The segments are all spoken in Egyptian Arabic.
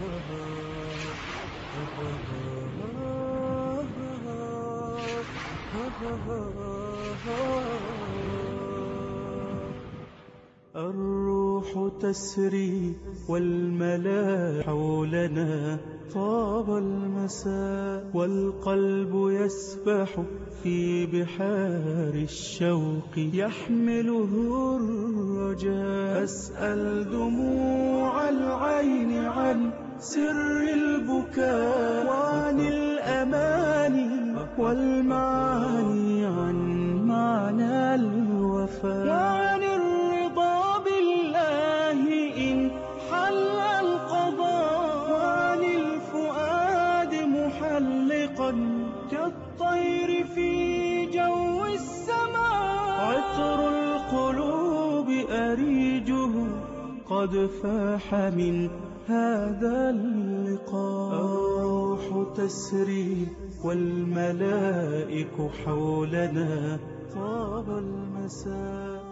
الروح تسري والملا حولنا طاب المساء والقلب يسبح في بحار الشوق يحمله الرجاء أسأل دموع العين عن سر البكاء وعن الأماني والمعاني عن معنى الوفاء وعن الرضا بالله إن حل القضاء وعن الفؤاد محلقا كالطير في جو السماء عطر القلوب أريجه قد فاح من هذا اللقاء الروح تسري والملائك حولنا طاب المساء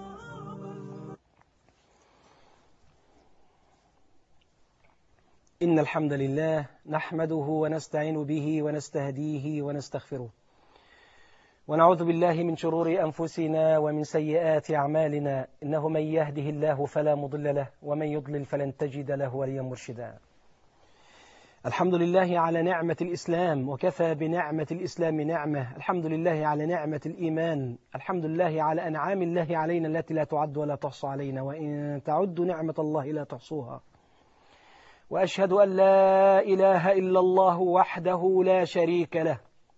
إن الحمد لله نحمده ونستعين به ونستهديه ونستغفره ونعوذ بالله من شرور أنفسنا ومن سيئات أعمالنا إنه من يهده الله فلا مضل له ومن يضلل فلن تجد له وليا مرشدا الحمد لله على نعمة الإسلام وكفى بنعمة الإسلام نعمة الحمد لله على نعمة الإيمان الحمد لله على أنعام الله علينا التي لا تعد ولا تحصى علينا وإن تعدوا نعمة الله لا تحصوها وأشهد أن لا إله إلا الله وحده لا شريك له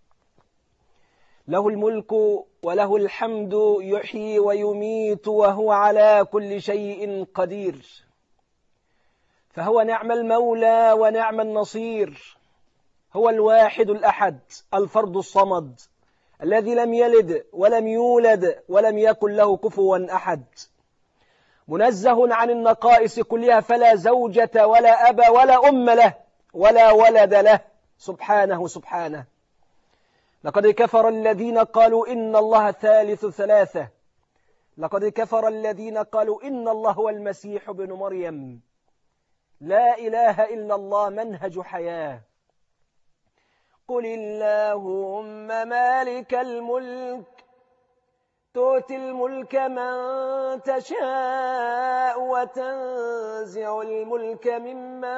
له الملك وله الحمد يحيي ويميت وهو على كل شيء قدير فهو نعم المولى ونعم النصير هو الواحد الأحد الفرد الصمد الذي لم يلد ولم يولد ولم يكن له كفوا أحد منزه عن النقائص كلها فلا زوجة ولا أب ولا أم له ولا ولد له سبحانه سبحانه لقد كفر الذين قالوا إن الله ثالث ثلاثة لقد كفر الذين قالوا إن الله هو المسيح بن مريم لا إله إلا الله منهج حياة قل اللهم مالك الملك تؤتي الملك من تشاء وتنزع الملك ممن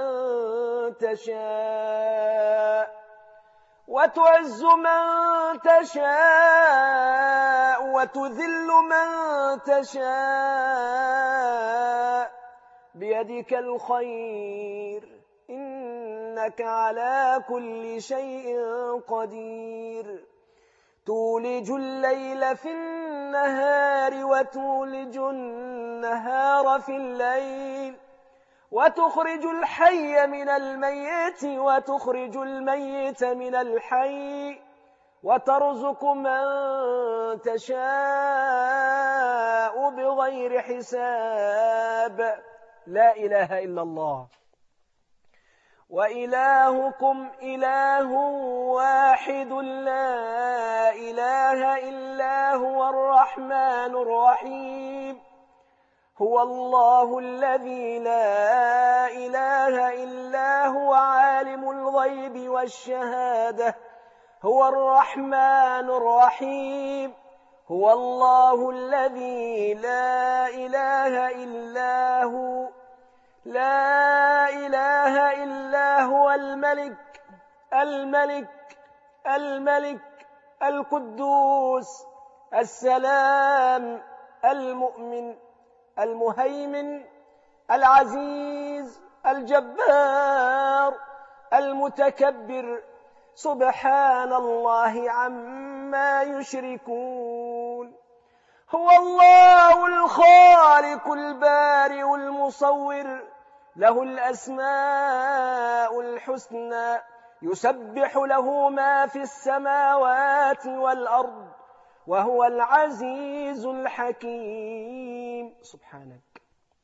تشاء وتعز من تشاء وتذل من تشاء بيدك الخير إنك على كل شيء قدير تولج الليل في النهار وتولج النهار في الليل وتخرج الحي من الميت وتخرج الميت من الحي وترزق من تشاء بغير حساب لا إله إلا الله وإلهكم إله واحد لا إله إلا هو الرحمن الرحيم هو الله الذي لا إله إلا هو عالم الغيب والشهادة هو الرحمن الرحيم هو الله الذي لا إله إلا هو لا إله إلا هو الملك الملك الملك القدوس السلام المؤمن المهيمن العزيز الجبار المتكبر سبحان الله عما يشركون هو الله الخالق البارئ المصور له الأسماء الحسنى يسبح له ما في السماوات والأرض وهو العزيز الحكيم سبحانك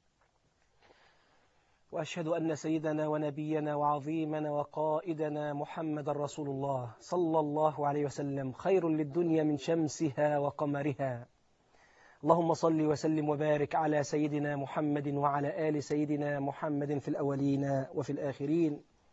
وأشهد أن سيدنا ونبينا وعظيمنا وقائدنا محمد رسول الله صلى الله عليه وسلم خير للدنيا من شمسها وقمرها اللهم صل وسلم وبارك على سيدنا محمد وعلى آل سيدنا محمد في الأولين وفي الآخرين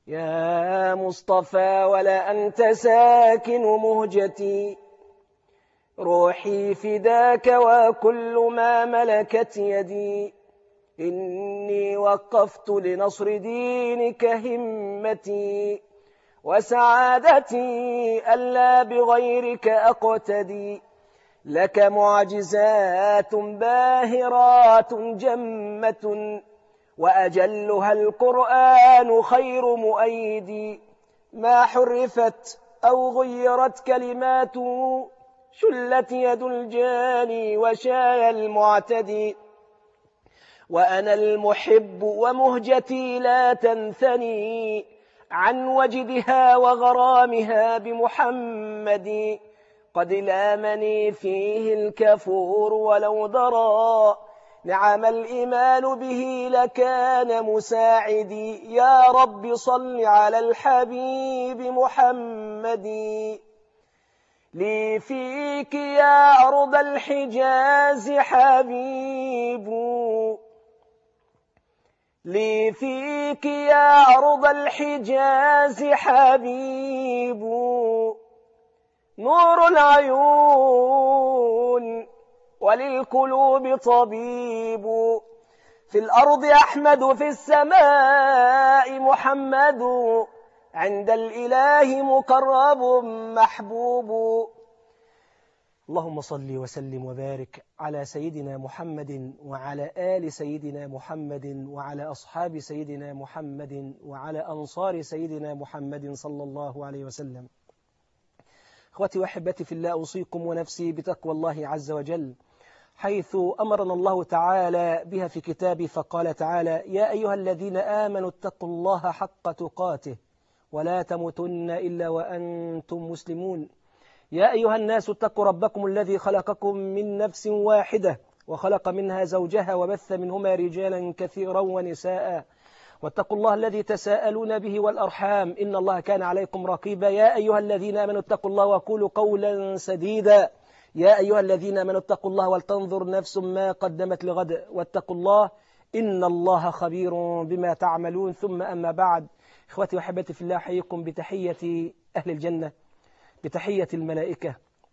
يا مصطفى ولا أنت ساكن مهجتي روحي فداك وكل ما ملكت يدي إني وقفت لنصر دينك همتي وسعادتي ألا بغيرك أقتدي لك معجزات باهرات جمة وأجلها القرآن خير مؤيد ما حرفت أو غيرت كلماته شلت يد الجاني وشاي المعتدي وأنا المحب ومهجتي لا تنثني عن وجدها وغرامها بمحمد قد لامني فيه الكفور ولو درى نعم الإيمان به لكان مساعدي يا رب صل على الحبيب محمد لي فيك يا أرض الحجاز حبيب لي فيك يا أرض الحجاز حبيب نور العيون وللقلوب طبيب في الأرض أحمد في السماء محمد عند الإله مقرب محبوب اللهم صل وسلم وبارك على سيدنا محمد وعلى آل سيدنا محمد وعلى أصحاب سيدنا محمد وعلى أنصار سيدنا محمد صلى الله عليه وسلم اخوتي واحبتي في الله أوصيكم ونفسي بتقوى الله عز وجل حيث أمرنا الله تعالى بها في كتابه فقال تعالى يا أيها الذين آمنوا اتقوا الله حق تقاته ولا تموتن إلا وأنتم مسلمون يا أيها الناس اتقوا ربكم الذي خلقكم من نفس واحدة وخلق منها زوجها وبث منهما رجالا كثيرا ونساء واتقوا الله الذي تساءلون به والأرحام إن الله كان عليكم رقيبا يا أيها الذين آمنوا اتقوا الله وقولوا قولا سديدا يا أيها الذين آمنوا اتقوا الله ولتنظر نفس ما قدمت لغد واتقوا الله إن الله خبير بما تعملون ثم أما بعد إخوتي وحبتي في الله أحييكم بتحية أهل الجنة بتحية الملائكة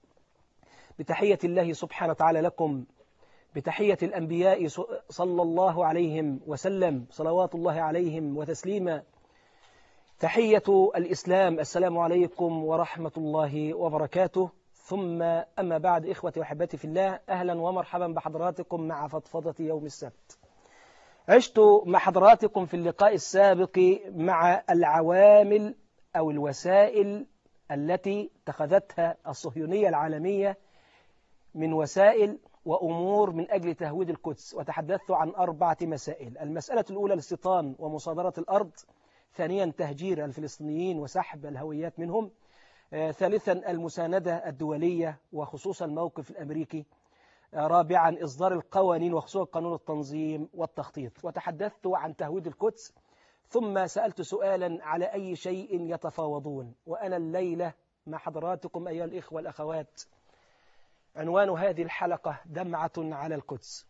بتحية الله سبحانه وتعالى لكم بتحية الأنبياء صلى الله عليهم وسلم صلوات الله عليهم وتسليما تحية الإسلام السلام عليكم ورحمة الله وبركاته ثم أما بعد إخوتي وحبتي في الله أهلا ومرحبا بحضراتكم مع فضفضة يوم السبت عشت مع حضراتكم في اللقاء السابق مع العوامل أو الوسائل التي اتخذتها الصهيونية العالمية من وسائل وأمور من أجل تهويد القدس وتحدثت عن أربعة مسائل المسألة الأولى الاستيطان ومصادرة الأرض ثانيا تهجير الفلسطينيين وسحب الهويات منهم آه، ثالثا المساندة الدولية وخصوصا الموقف الأمريكي آه، رابعا إصدار القوانين وخصوصا قانون التنظيم والتخطيط وتحدثت عن تهويد القدس ثم سألت سؤالا على أي شيء يتفاوضون وأنا الليلة مع حضراتكم أيها الإخوة والأخوات عنوان هذه الحلقة دمعة على القدس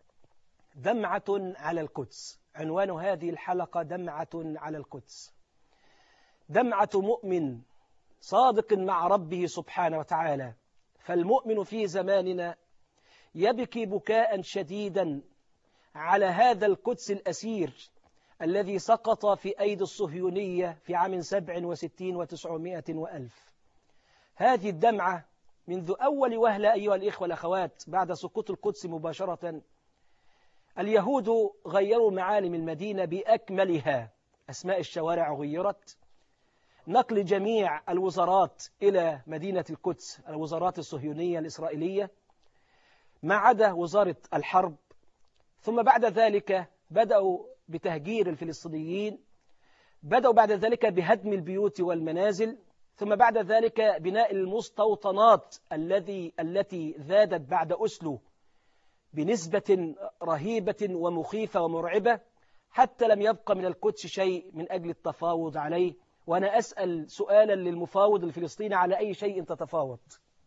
دمعة على القدس عنوان هذه الحلقة دمعة على القدس دمعة مؤمن صادق مع ربه سبحانه وتعالى فالمؤمن في زماننا يبكي بكاء شديدا على هذا القدس الأسير الذي سقط في أيدي الصهيونية في عام سبع وستين وتسعمائة وألف هذه الدمعة منذ أول وهلة أيها الإخوة والأخوات بعد سقوط القدس مباشرة اليهود غيروا معالم المدينة بأكملها أسماء الشوارع غيرت نقل جميع الوزارات إلى مدينة القدس الوزارات الصهيونية الإسرائيلية ما عدا وزارة الحرب ثم بعد ذلك بدأوا بتهجير الفلسطينيين بدأوا بعد ذلك بهدم البيوت والمنازل ثم بعد ذلك بناء المستوطنات الذي التي زادت بعد أسلو بنسبة رهيبة ومخيفة ومرعبة حتى لم يبقى من القدس شيء من أجل التفاوض عليه وأنا أسأل سؤالا للمفاوض الفلسطيني على أي شيء تتفاوض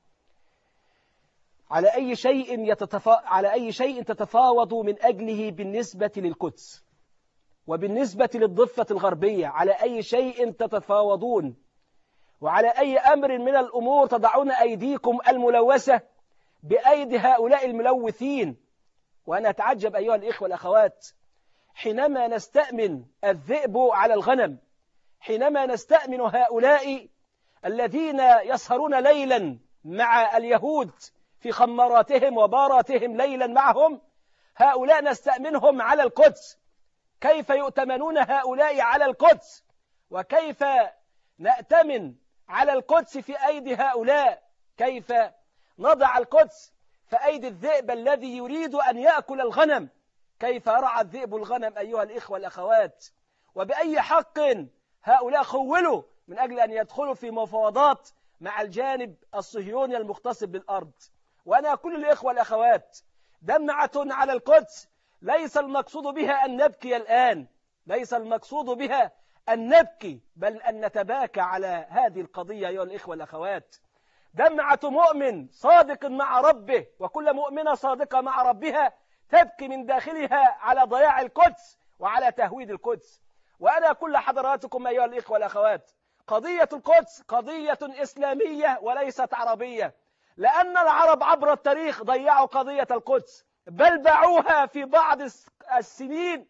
على أي شيء يتتفا... على أي شيء تتفاوض من أجله بالنسبة للقدس وبالنسبة للضفة الغربية على أي شيء تتفاوضون وعلى أي أمر من الأمور تضعون أيديكم الملوثة بأيدي هؤلاء الملوثين وأنا أتعجب أيها الإخوة والأخوات حينما نستأمن الذئب على الغنم حينما نستأمن هؤلاء الذين يسهرون ليلا مع اليهود في خماراتهم وباراتهم ليلا معهم هؤلاء نستأمنهم على القدس كيف يؤتمنون هؤلاء على القدس وكيف نأتمن على القدس في أيدي هؤلاء كيف نضع القدس في أيدي الذئب الذي يريد أن يأكل الغنم كيف يرعى الذئب الغنم أيها الإخوة والأخوات وبأي حق هؤلاء خولوا من أجل أن يدخلوا في مفاوضات مع الجانب الصهيوني المغتصب بالأرض وأنا كل الإخوة والأخوات دمعة على القدس ليس المقصود بها أن نبكي الآن ليس المقصود بها أن نبكي بل أن نتباكى على هذه القضية أيها الإخوة والأخوات دمعة مؤمن صادق مع ربه وكل مؤمنة صادقة مع ربها تبكي من داخلها على ضياع القدس وعلى تهويد القدس وأنا كل حضراتكم أيها الإخوة والأخوات قضية القدس قضية إسلامية وليست عربية لأن العرب عبر التاريخ ضيعوا قضية القدس بل باعوها في بعض السنين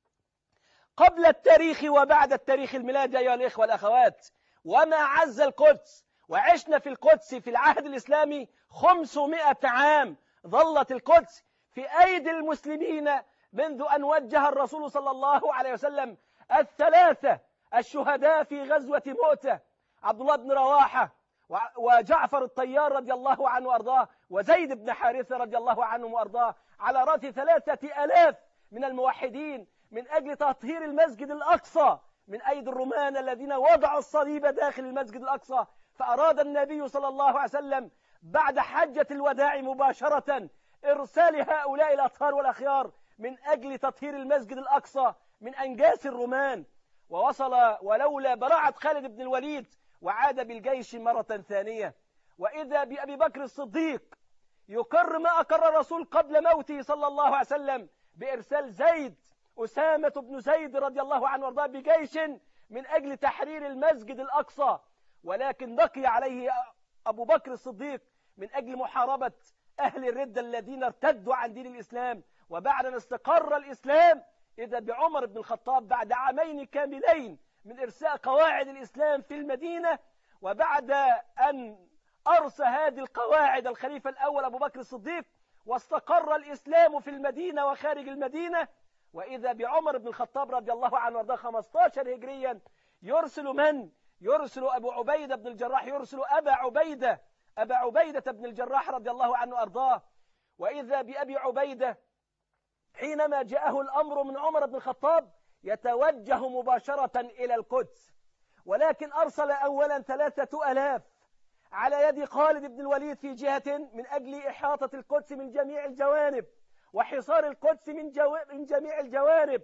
قبل التاريخ وبعد التاريخ الميلادي أيها الإخوة والأخوات وما عز القدس وعشنا في القدس في العهد الإسلامي 500 عام ظلت القدس في أيدي المسلمين منذ أن وجه الرسول صلى الله عليه وسلم الثلاثة الشهداء في غزوة مؤتة عبد الله بن رواحة وجعفر الطيار رضي الله عنه وأرضاه وزيد بن حارثة رضي الله عنه وأرضاه على رأس ثلاثة ألاف من الموحدين من أجل تطهير المسجد الأقصى من أيدي الرومان الذين وضعوا الصليب داخل المسجد الأقصى فأراد النبي صلى الله عليه وسلم بعد حجة الوداع مباشرة إرسال هؤلاء الأطهار والأخيار من أجل تطهير المسجد الأقصى من أنجاس الرومان ووصل ولولا براعة خالد بن الوليد وعاد بالجيش مرة ثانية وإذا بأبي بكر الصديق يقر ما أقر الرسول قبل موته صلى الله عليه وسلم بإرسال زيد أسامة بن زيد رضي الله عنه وارضاه بجيش من أجل تحرير المسجد الأقصى ولكن بقي عليه أبو بكر الصديق من أجل محاربة أهل الردة الذين ارتدوا عن دين الإسلام وبعد أن استقر الإسلام إذا بعمر بن الخطاب بعد عامين كاملين من إرساء قواعد الإسلام في المدينة وبعد أن أرسى هذه القواعد الخليفة الأول أبو بكر الصديق واستقر الإسلام في المدينة وخارج المدينة وإذا بعمر بن الخطاب رضي الله عنه وارضاه 15 هجريا يرسل من؟ يرسل أبو عبيدة بن الجراح يرسل أبا عبيدة أبا عبيدة بن الجراح رضي الله عنه وأرضاه وإذا بأبي عبيدة حينما جاءه الأمر من عمر بن الخطاب يتوجه مباشرة إلى القدس ولكن أرسل أولا ثلاثة ألاف على يد خالد بن الوليد في جهة من أجل إحاطة القدس من جميع الجوانب وحصار القدس من, جو... من جميع الجوانب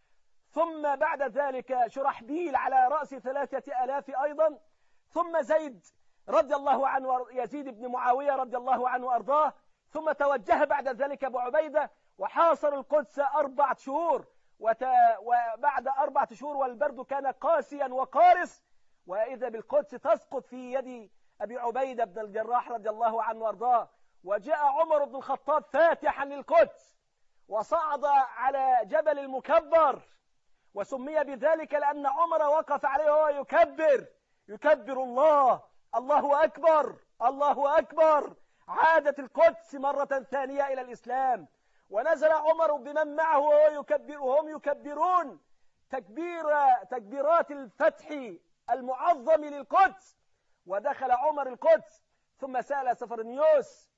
ثم بعد ذلك شرحبيل على رأس ثلاثة ألاف أيضا ثم زيد رضي الله عنه يزيد بن معاوية رضي الله عنه وأرضاه ثم توجه بعد ذلك أبو عبيدة وحاصر القدس أربعة شهور وت... وبعد أربعة شهور والبرد كان قاسيا وقارس وإذا بالقدس تسقط في يد أبي عبيدة بن الجراح رضي الله عنه وارضاه وجاء عمر بن الخطاب فاتحا للقدس وصعد على جبل المكبر وسمي بذلك لأن عمر وقف عليه وهو يكبر يكبر الله الله أكبر الله أكبر عادت القدس مرة ثانية إلى الإسلام ونزل عمر بمن معه وهو يكبر وهم يكبرون تكبير تكبيرات الفتح المعظم للقدس ودخل عمر القدس ثم سأل سفرنيوس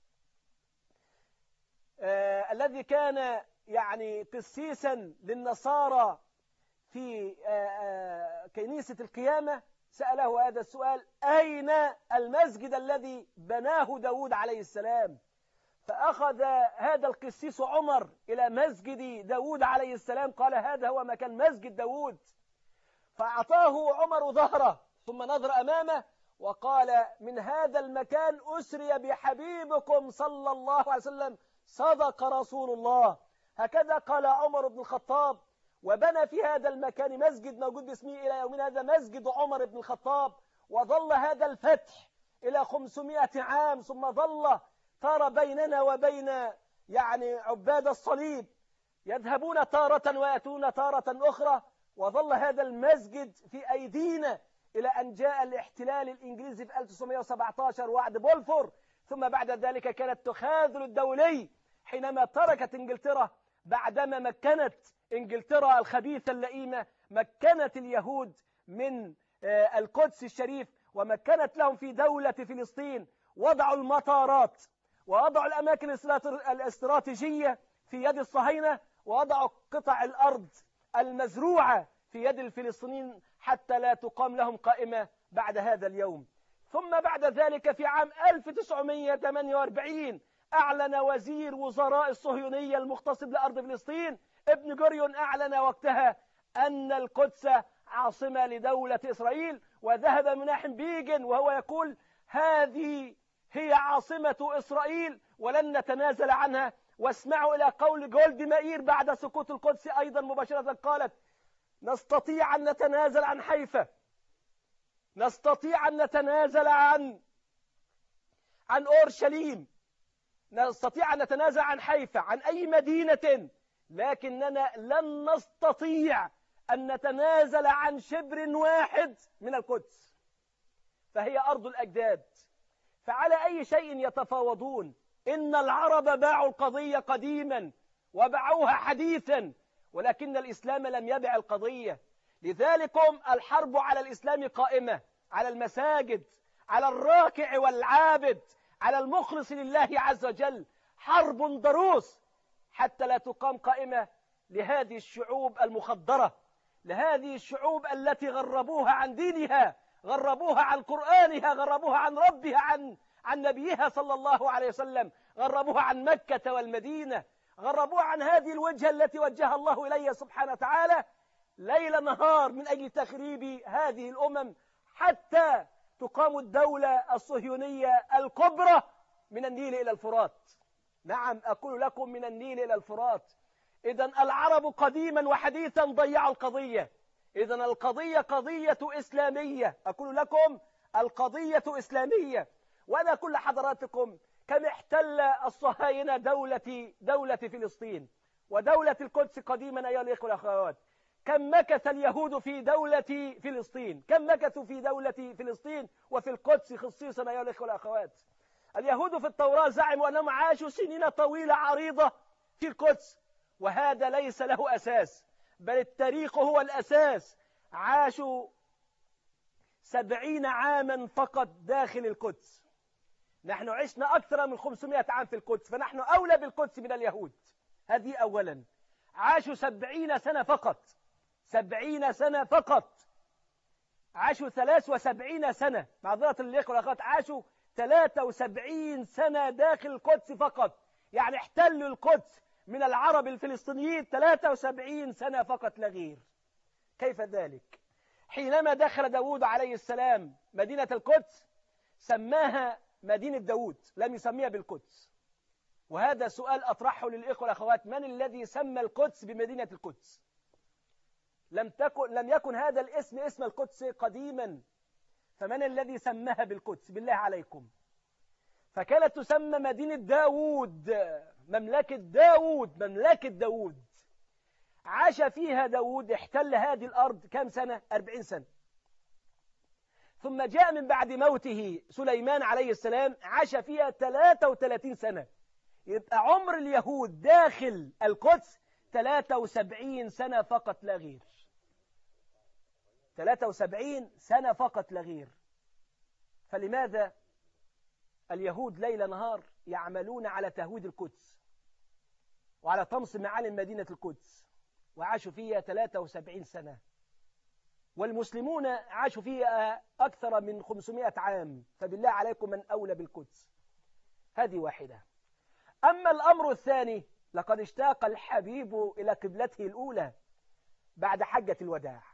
آه الذي كان يعني قسيسا للنصارى في آه آه كنيسة القيامة سأله هذا السؤال أين المسجد الذي بناه داود عليه السلام فأخذ هذا القسيس عمر إلى مسجد داود عليه السلام قال هذا هو مكان مسجد داود فأعطاه عمر ظهره ثم نظر أمامه وقال من هذا المكان أسري بحبيبكم صلى الله عليه وسلم صدق رسول الله هكذا قال عمر بن الخطاب وبنى في هذا المكان مسجد موجود باسمه إلى يومنا هذا مسجد عمر بن الخطاب وظل هذا الفتح إلى 500 عام ثم ظل ترى بيننا وبين يعني عباد الصليب يذهبون تارة ويأتون تارة أخرى وظل هذا المسجد في أيدينا إلى أن جاء الاحتلال الإنجليزي في 1917 وعد بولفور ثم بعد ذلك كانت التخاذل الدولي حينما تركت إنجلترا بعدما مكنت إنجلترا الخبيثة اللئيمة مكنت اليهود من القدس الشريف ومكنت لهم في دولة فلسطين وضعوا المطارات ووضعوا الأماكن الاستراتيجية في يد الصهاينة ووضعوا قطع الأرض المزروعة في يد الفلسطينيين حتى لا تقام لهم قائمة بعد هذا اليوم ثم بعد ذلك في عام 1948 أعلن وزير وزراء الصهيونية المغتصب لأرض فلسطين ابن جوريون أعلن وقتها أن القدس عاصمة لدولة إسرائيل وذهب مناحم بيجن وهو يقول هذه هي عاصمة إسرائيل ولن نتنازل عنها واسمعوا إلى قول جولد مائير بعد سقوط القدس أيضا مباشرة قالت نستطيع أن نتنازل عن حيفا نستطيع أن نتنازل عن عن أورشليم نستطيع أن نتنازل عن حيفا عن أي مدينة لكننا لن نستطيع أن نتنازل عن شبر واحد من القدس فهي أرض الأجداد فعلى أي شيء يتفاوضون إن العرب باعوا القضية قديما وباعوها حديثا ولكن الإسلام لم يبع القضية لذلكم الحرب على الإسلام قائمة على المساجد على الراكع والعابد على المخلص لله عز وجل حرب ضروس حتى لا تقام قائمة لهذه الشعوب المخدرة لهذه الشعوب التي غربوها عن دينها غربوها عن قرآنها غربوها عن ربها عن عن نبيها صلى الله عليه وسلم غربوها عن مكة والمدينة غربوها عن هذه الوجهة التي وجهها الله إليها سبحانه وتعالى ليل نهار من أجل تخريب هذه الأمم حتى تقام الدولة الصهيونية الكبرى من النيل إلى الفرات نعم أقول لكم من النيل إلى الفرات إذا العرب قديما وحديثا ضيعوا القضية إذا القضية قضية إسلامية أقول لكم القضية إسلامية وأنا أقول لحضراتكم كم احتل الصهاينة دولة دولة فلسطين ودولة القدس قديما أيها الإخوة والأخوات كم مكث اليهود في دولة فلسطين كم مكثوا في دولة فلسطين وفي القدس خصيصا أيها الإخوة والأخوات اليهود في التوراة زعموا أنهم عاشوا سنين طويلة عريضة في القدس وهذا ليس له أساس بل التاريخ هو الأساس عاشوا سبعين عاما فقط داخل القدس نحن عشنا أكثر من 500 عام في القدس فنحن أولى بالقدس من اليهود هذه أولا عاشوا سبعين سنة فقط سبعين سنة فقط عاشوا ثلاث وسبعين سنة معذرة الإخوة والأخوات عاشوا ثلاثة وسبعين سنة داخل القدس فقط يعني احتلوا القدس من العرب الفلسطينيين 73 سنة فقط لا غير كيف ذلك حينما دخل داود عليه السلام مدينة القدس سماها مدينة داود لم يسميها بالقدس وهذا سؤال أطرحه للإخوة والأخوات من الذي سمى القدس بمدينة القدس لم, تكن لم يكن هذا الاسم اسم القدس قديما فمن الذي سماها بالقدس بالله عليكم فكانت تسمى مدينة داود مملكة داود مملكة داود عاش فيها داود احتل هذه الأرض كم سنة؟ أربعين سنة ثم جاء من بعد موته سليمان عليه السلام عاش فيها 33 سنة يبقى عمر اليهود داخل القدس 73 سنة فقط لا غير 73 سنة فقط لا غير فلماذا اليهود ليل نهار يعملون على تهويد القدس وعلى طمس معالم مدينة القدس وعاشوا فيها 73 سنة والمسلمون عاشوا فيها أكثر من 500 عام فبالله عليكم من أولى بالقدس هذه واحدة أما الأمر الثاني لقد اشتاق الحبيب إلى قبلته الأولى بعد حجة الوداع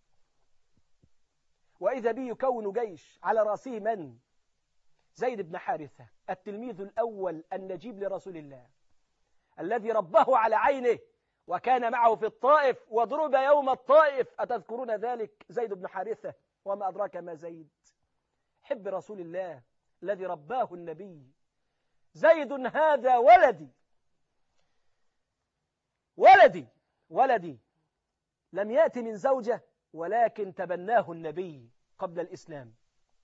وإذا به يكون جيش على رأسه من؟ زيد بن حارثة التلميذ الأول النجيب لرسول الله الذي ربه على عينه وكان معه في الطائف وضرب يوم الطائف أتذكرون ذلك زيد بن حارثة وما أدراك ما زيد حب رسول الله الذي رباه النبي زيد هذا ولدي ولدي ولدي لم يأتي من زوجة ولكن تبناه النبي قبل الإسلام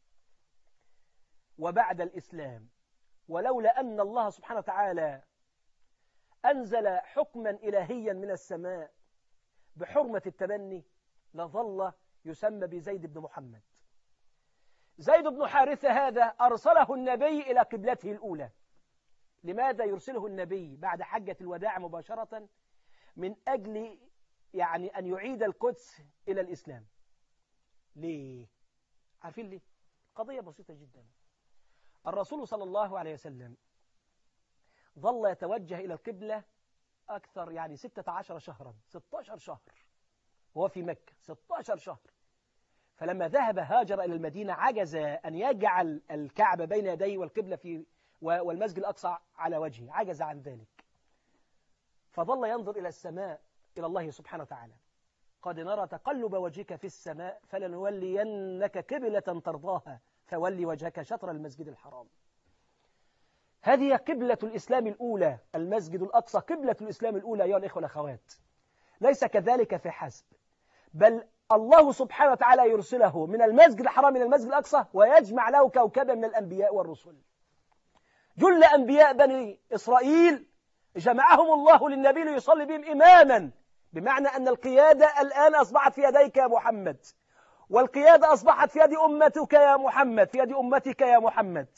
وبعد الإسلام ولولا أن الله سبحانه وتعالى أنزل حكما إلهيا من السماء بحرمة التبني لظل يسمى بزيد بن محمد زيد بن حارثة هذا أرسله النبي إلى قبلته الأولى لماذا يرسله النبي بعد حجة الوداع مباشرة من أجل يعني أن يعيد القدس إلى الإسلام ليه؟ عارفين ليه؟ قضية بسيطة جدا الرسول صلى الله عليه وسلم ظل يتوجه إلى القبلة أكثر يعني 16 شهرا 16 شهر وهو في مكة 16 شهر فلما ذهب هاجر إلى المدينة عجز أن يجعل الكعبة بين يديه والقبلة في والمسجد الأقصى على وجهه عجز عن ذلك فظل ينظر إلى السماء إلى الله سبحانه وتعالى قد نرى تقلب وجهك في السماء فلنولينك قبلة ترضاها فولي وجهك شطر المسجد الحرام هذه قبلة الإسلام الأولى المسجد الأقصى قبلة الإسلام الأولى أيها الإخوة والأخوات ليس كذلك في حسب بل الله سبحانه وتعالى يرسله من المسجد الحرام إلى المسجد الأقصى ويجمع له كوكبا من الأنبياء والرسل جل أنبياء بني إسرائيل جمعهم الله للنبي ليصلي بهم إماما بمعنى أن القيادة الآن أصبحت في يديك يا محمد والقيادة أصبحت في يد أمتك يا محمد في يد أمتك يا محمد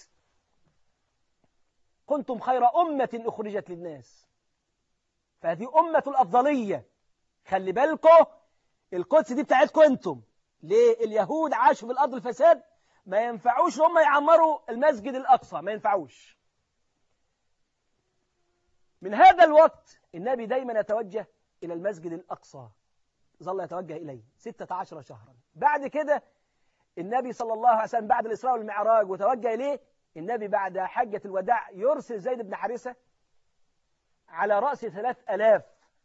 كنتم خير أمة أخرجت للناس فهذه أمة الأفضلية خلي بالكم القدس دي بتاعتكم أنتم ليه اليهود عاشوا في الأرض الفساد ما ينفعوش هم يعمروا المسجد الأقصى ما ينفعوش من هذا الوقت النبي دايما يتوجه إلى المسجد الأقصى ظل يتوجه إليه 16 شهرا بعد كده النبي صلى الله عليه وسلم بعد الإسراء والمعراج وتوجه إليه النبي بعد حجة الوداع يرسل زيد بن حارثة على رأس ثلاث ألاف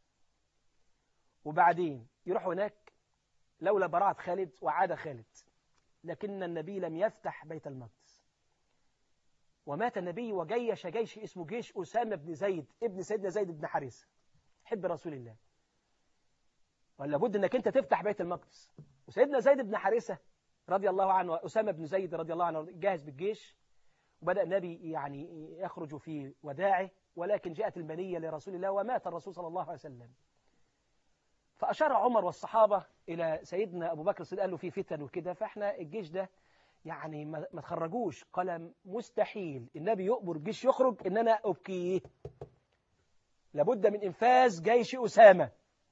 وبعدين يروح هناك لولا براعة خالد وعاد خالد لكن النبي لم يفتح بيت المقدس ومات النبي وجيش جيش اسمه جيش أسامة بن زيد ابن سيدنا زيد بن حارثة حب رسول الله ولا بد انك انت تفتح بيت المقدس وسيدنا زيد بن حارثة رضي الله عنه أسامة بن زيد رضي الله عنه جاهز بالجيش وبدأ النبي يعني يخرج في وداعه ولكن جاءت المنية لرسول الله ومات الرسول صلى الله عليه وسلم فأشار عمر والصحابة إلى سيدنا أبو بكر الصديق قال له في فتن وكده فإحنا الجيش ده يعني ما تخرجوش قال مستحيل النبي يؤمر الجيش يخرج إن أنا أبكيه لابد من إنفاذ جيش أسامة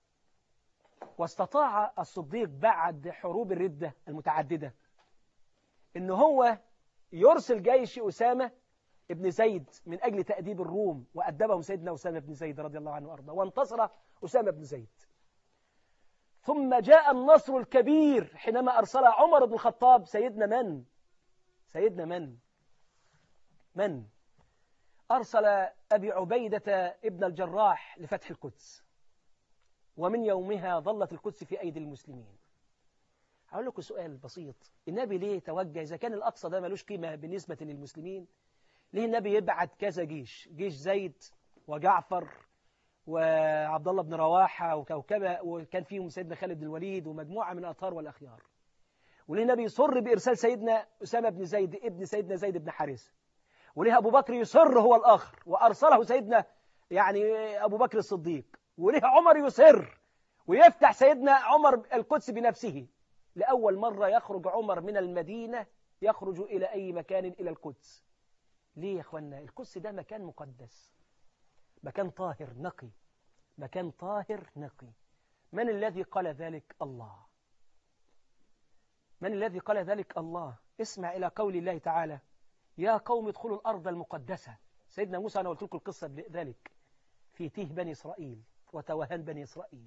واستطاع الصديق بعد حروب الردة المتعددة إن هو يرسل جيش أسامة ابن زيد من أجل تأديب الروم وأدبهم سيدنا أسامة بن زيد رضي الله عنه وأرضاه وانتصر أسامة بن زيد ثم جاء النصر الكبير حينما أرسل عمر بن الخطاب سيدنا من؟ سيدنا من؟ من؟ أرسل أبي عبيدة ابن الجراح لفتح القدس ومن يومها ظلت القدس في أيدي المسلمين هقول لكم سؤال بسيط النبي ليه توجه إذا كان الأقصى ده ملوش قيمة بالنسبة للمسلمين ليه النبي يبعت كذا جيش جيش زيد وجعفر وعبد الله بن رواحة وكوكبة وكان فيهم سيدنا خالد بن الوليد ومجموعة من الأطهار والأخيار وليه النبي يصر بإرسال سيدنا أسامة بن زيد ابن سيدنا زيد بن حارثة وليه أبو بكر يصر هو الآخر وأرسله سيدنا يعني أبو بكر الصديق وليه عمر يصر ويفتح سيدنا عمر القدس بنفسه لأول مرة يخرج عمر من المدينة يخرج إلى أي مكان إلى القدس ليه يا أخوانا القدس ده مكان مقدس مكان طاهر نقي مكان طاهر نقي من الذي قال ذلك الله من الذي قال ذلك الله اسمع إلى قول الله تعالى يا قوم ادخلوا الأرض المقدسة سيدنا موسى أنا قلت لكم القصة ذلك في تيه بني إسرائيل وتوهان بني إسرائيل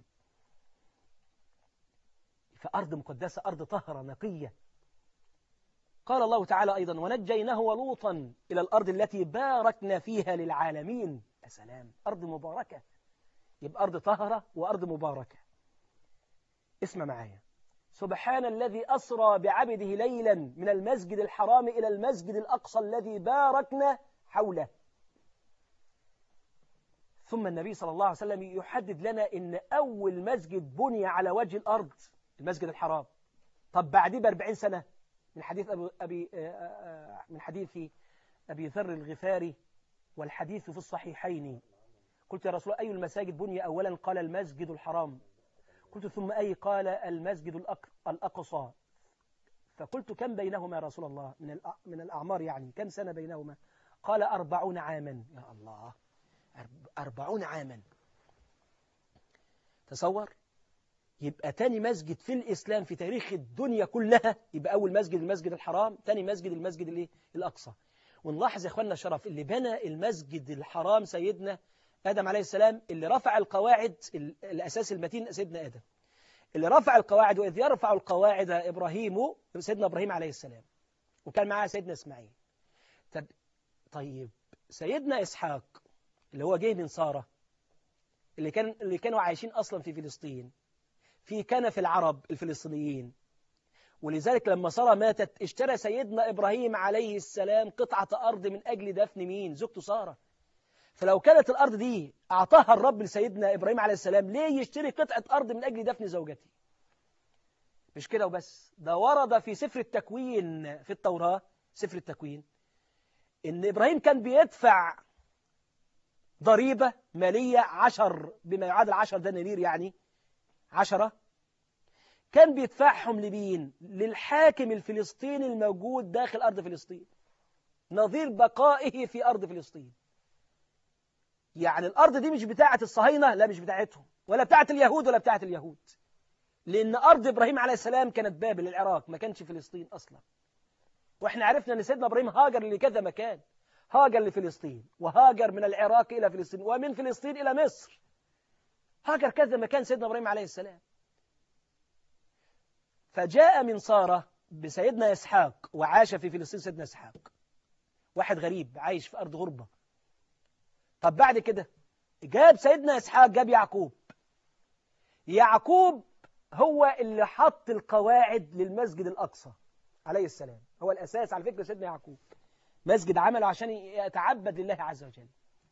فأرض مقدسة أرض طهرة نقية قال الله تعالى أيضا ونجيناه ولوطا إلى الأرض التي باركنا فيها للعالمين يا سلام أرض مباركة يبقى أرض طهرة وأرض مباركة اسمع معايا سبحان الذي أسرى بعبده ليلا من المسجد الحرام إلى المسجد الأقصى الذي باركنا حوله ثم النبي صلى الله عليه وسلم يحدد لنا ان اول مسجد بني على وجه الارض المسجد الحرام طب بعديه ب 40 سنه من حديث ابي ابي من حديث ابي ذر الغفاري والحديث في الصحيحين قلت يا رسول الله اي المساجد بني اولا قال المسجد الحرام قلت ثم اي قال المسجد الاقصى فقلت كم بينهما يا رسول الله من من الاعمار يعني كم سنه بينهما قال أربعون عاما يا الله أربعون عاما تصور يبقى تاني مسجد في الإسلام في تاريخ الدنيا كلها يبقى أول مسجد المسجد الحرام تاني مسجد المسجد الإيه؟ الأقصى ونلاحظ يا إخواننا الشرف اللي بنى المسجد الحرام سيدنا آدم عليه السلام اللي رفع القواعد الأساس المتين سيدنا آدم اللي رفع القواعد وإذ يرفع القواعد إبراهيم سيدنا إبراهيم عليه السلام وكان معاه سيدنا إسماعيل طب طيب سيدنا إسحاق اللي هو جاي من سارة اللي كان اللي كانوا عايشين أصلا في فلسطين في كنف العرب الفلسطينيين ولذلك لما سارة ماتت اشترى سيدنا إبراهيم عليه السلام قطعة أرض من أجل دفن مين زوجته سارة فلو كانت الأرض دي أعطاها الرب لسيدنا إبراهيم عليه السلام ليه يشتري قطعة أرض من أجل دفن زوجته مش كده وبس ده ورد في سفر التكوين في التوراة سفر التكوين إن إبراهيم كان بيدفع ضريبة مالية عشر بما يعادل عشر دنانير يعني عشرة كان بيدفعهم لمين للحاكم الفلسطيني الموجود داخل أرض فلسطين نظير بقائه في أرض فلسطين يعني الأرض دي مش بتاعة الصهاينة لا مش بتاعتهم ولا بتاعة اليهود ولا بتاعة اليهود لأن أرض إبراهيم عليه السلام كانت بابل العراق ما كانش فلسطين أصلا وإحنا عرفنا أن سيدنا إبراهيم هاجر لكذا مكان هاجر لفلسطين وهاجر من العراق إلى فلسطين ومن فلسطين إلى مصر هاجر كذا مكان سيدنا إبراهيم عليه السلام فجاء من سارة بسيدنا إسحاق وعاش في فلسطين سيدنا إسحاق واحد غريب عايش في أرض غربة طب بعد كده جاب سيدنا إسحاق جاب يعقوب يعقوب هو اللي حط القواعد للمسجد الأقصى عليه السلام هو الأساس على فكرة سيدنا يعقوب مسجد عمله عشان يتعبد لله عز وجل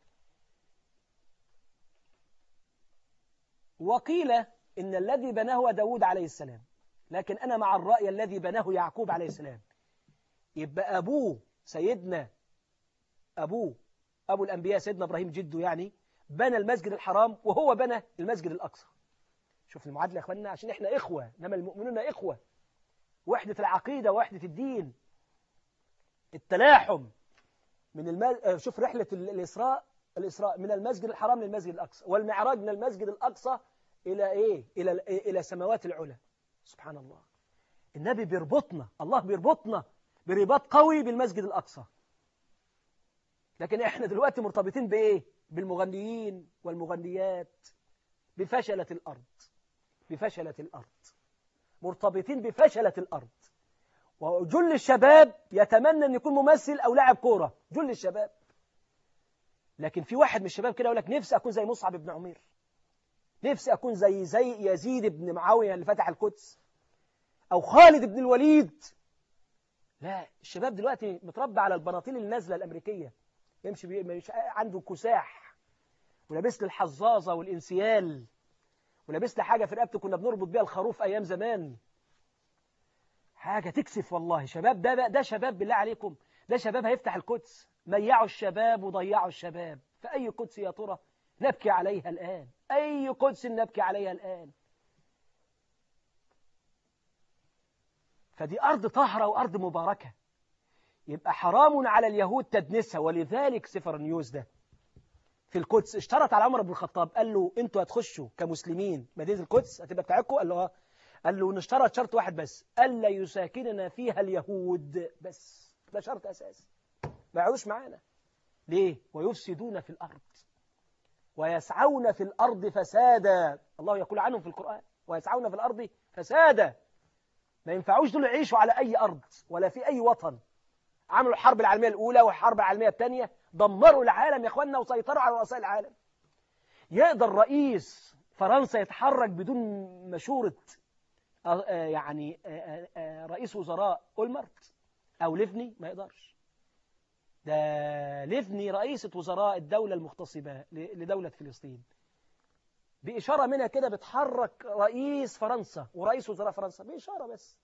وقيل إن الذي بناه هو داود عليه السلام لكن أنا مع الرأي الذي بناه يعقوب عليه السلام يبقى أبوه سيدنا أبوه أبو الأنبياء سيدنا إبراهيم جده يعني بنى المسجد الحرام وهو بنى المسجد الأقصى شوف المعادلة يا أخواننا عشان إحنا إخوة إنما المؤمنون إخوة وحدة العقيدة وحدة الدين التلاحم من المز... شوف رحلة الإسراء الإسراء من المسجد الحرام للمسجد الأقصى والمعراج من المسجد الأقصى إلى إيه إلى إلى سماوات العلى سبحان الله النبي بيربطنا الله بيربطنا برباط قوي بالمسجد الأقصى لكن احنا دلوقتي مرتبطين بإيه بالمغنيين والمغنيات بفشلة الأرض بفشلة الأرض مرتبطين بفشلة الأرض وجل الشباب يتمنى أن يكون ممثل أو لاعب كورة جل الشباب لكن في واحد من الشباب كده يقول لك نفسي أكون زي مصعب بن عمير نفسي أكون زي زي يزيد بن معاوية اللي فتح القدس أو خالد بن الوليد لا الشباب دلوقتي متربى على البناطيل النازلة الأمريكية يمشي بي... مش عنده كساح ولابس لي الحظاظة والإنسيال ولابس لي حاجة في رقبته كنا بنربط بيها الخروف أيام زمان حاجة تكسف والله شباب ده ده شباب بالله عليكم ده شباب هيفتح القدس ميعوا الشباب وضيعوا الشباب فأي قدس يا ترى نبكي عليها الآن أي قدس نبكي عليها الآن فدي أرض طهرة وأرض مباركة يبقى حرام على اليهود تدنسها ولذلك سفر نيوز ده في القدس اشترط على عمر بن الخطاب قال له انتوا هتخشوا كمسلمين مدينة القدس هتبقى بتاعتكم قال له اه قال له نشترط شرط واحد بس ألا يساكننا فيها اليهود بس ده شرط أساسي ما يقعدوش معانا ليه ويفسدون في الأرض ويسعون في الأرض فسادا الله يقول عنهم في القرآن ويسعون في الأرض فسادا ما ينفعوش دول يعيشوا على أي أرض ولا في أي وطن عملوا الحرب العالمية الأولى والحرب العالمية الثانية دمروا العالم يا أخوانا وسيطروا على رؤساء العالم يقدر رئيس فرنسا يتحرك بدون مشورة آه، آه، يعني آه، آه، آه، رئيس وزراء أولمرت أو ليفني ما يقدرش ده ليفني رئيسة وزراء الدولة المغتصبة ل- لدولة فلسطين بإشارة منها كده بتحرك رئيس فرنسا ورئيس وزراء فرنسا بإشارة بس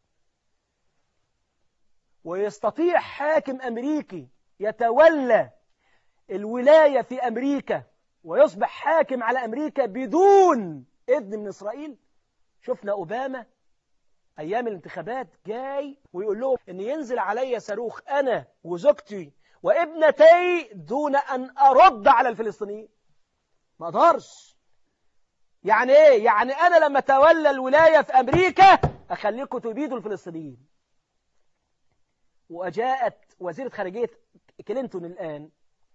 ويستطيع حاكم أمريكي يتولى الولاية في أمريكا ويصبح حاكم على أمريكا بدون إذن من إسرائيل شفنا أوباما أيام الانتخابات جاي ويقول لهم إن ينزل علي صاروخ أنا وزوجتي وابنتي دون أن أرد على الفلسطينيين ما أقدرش يعني إيه؟ يعني أنا لما تولى الولاية في أمريكا أخليكم تبيدوا الفلسطينيين وجاءت وزيرة خارجية كلينتون الآن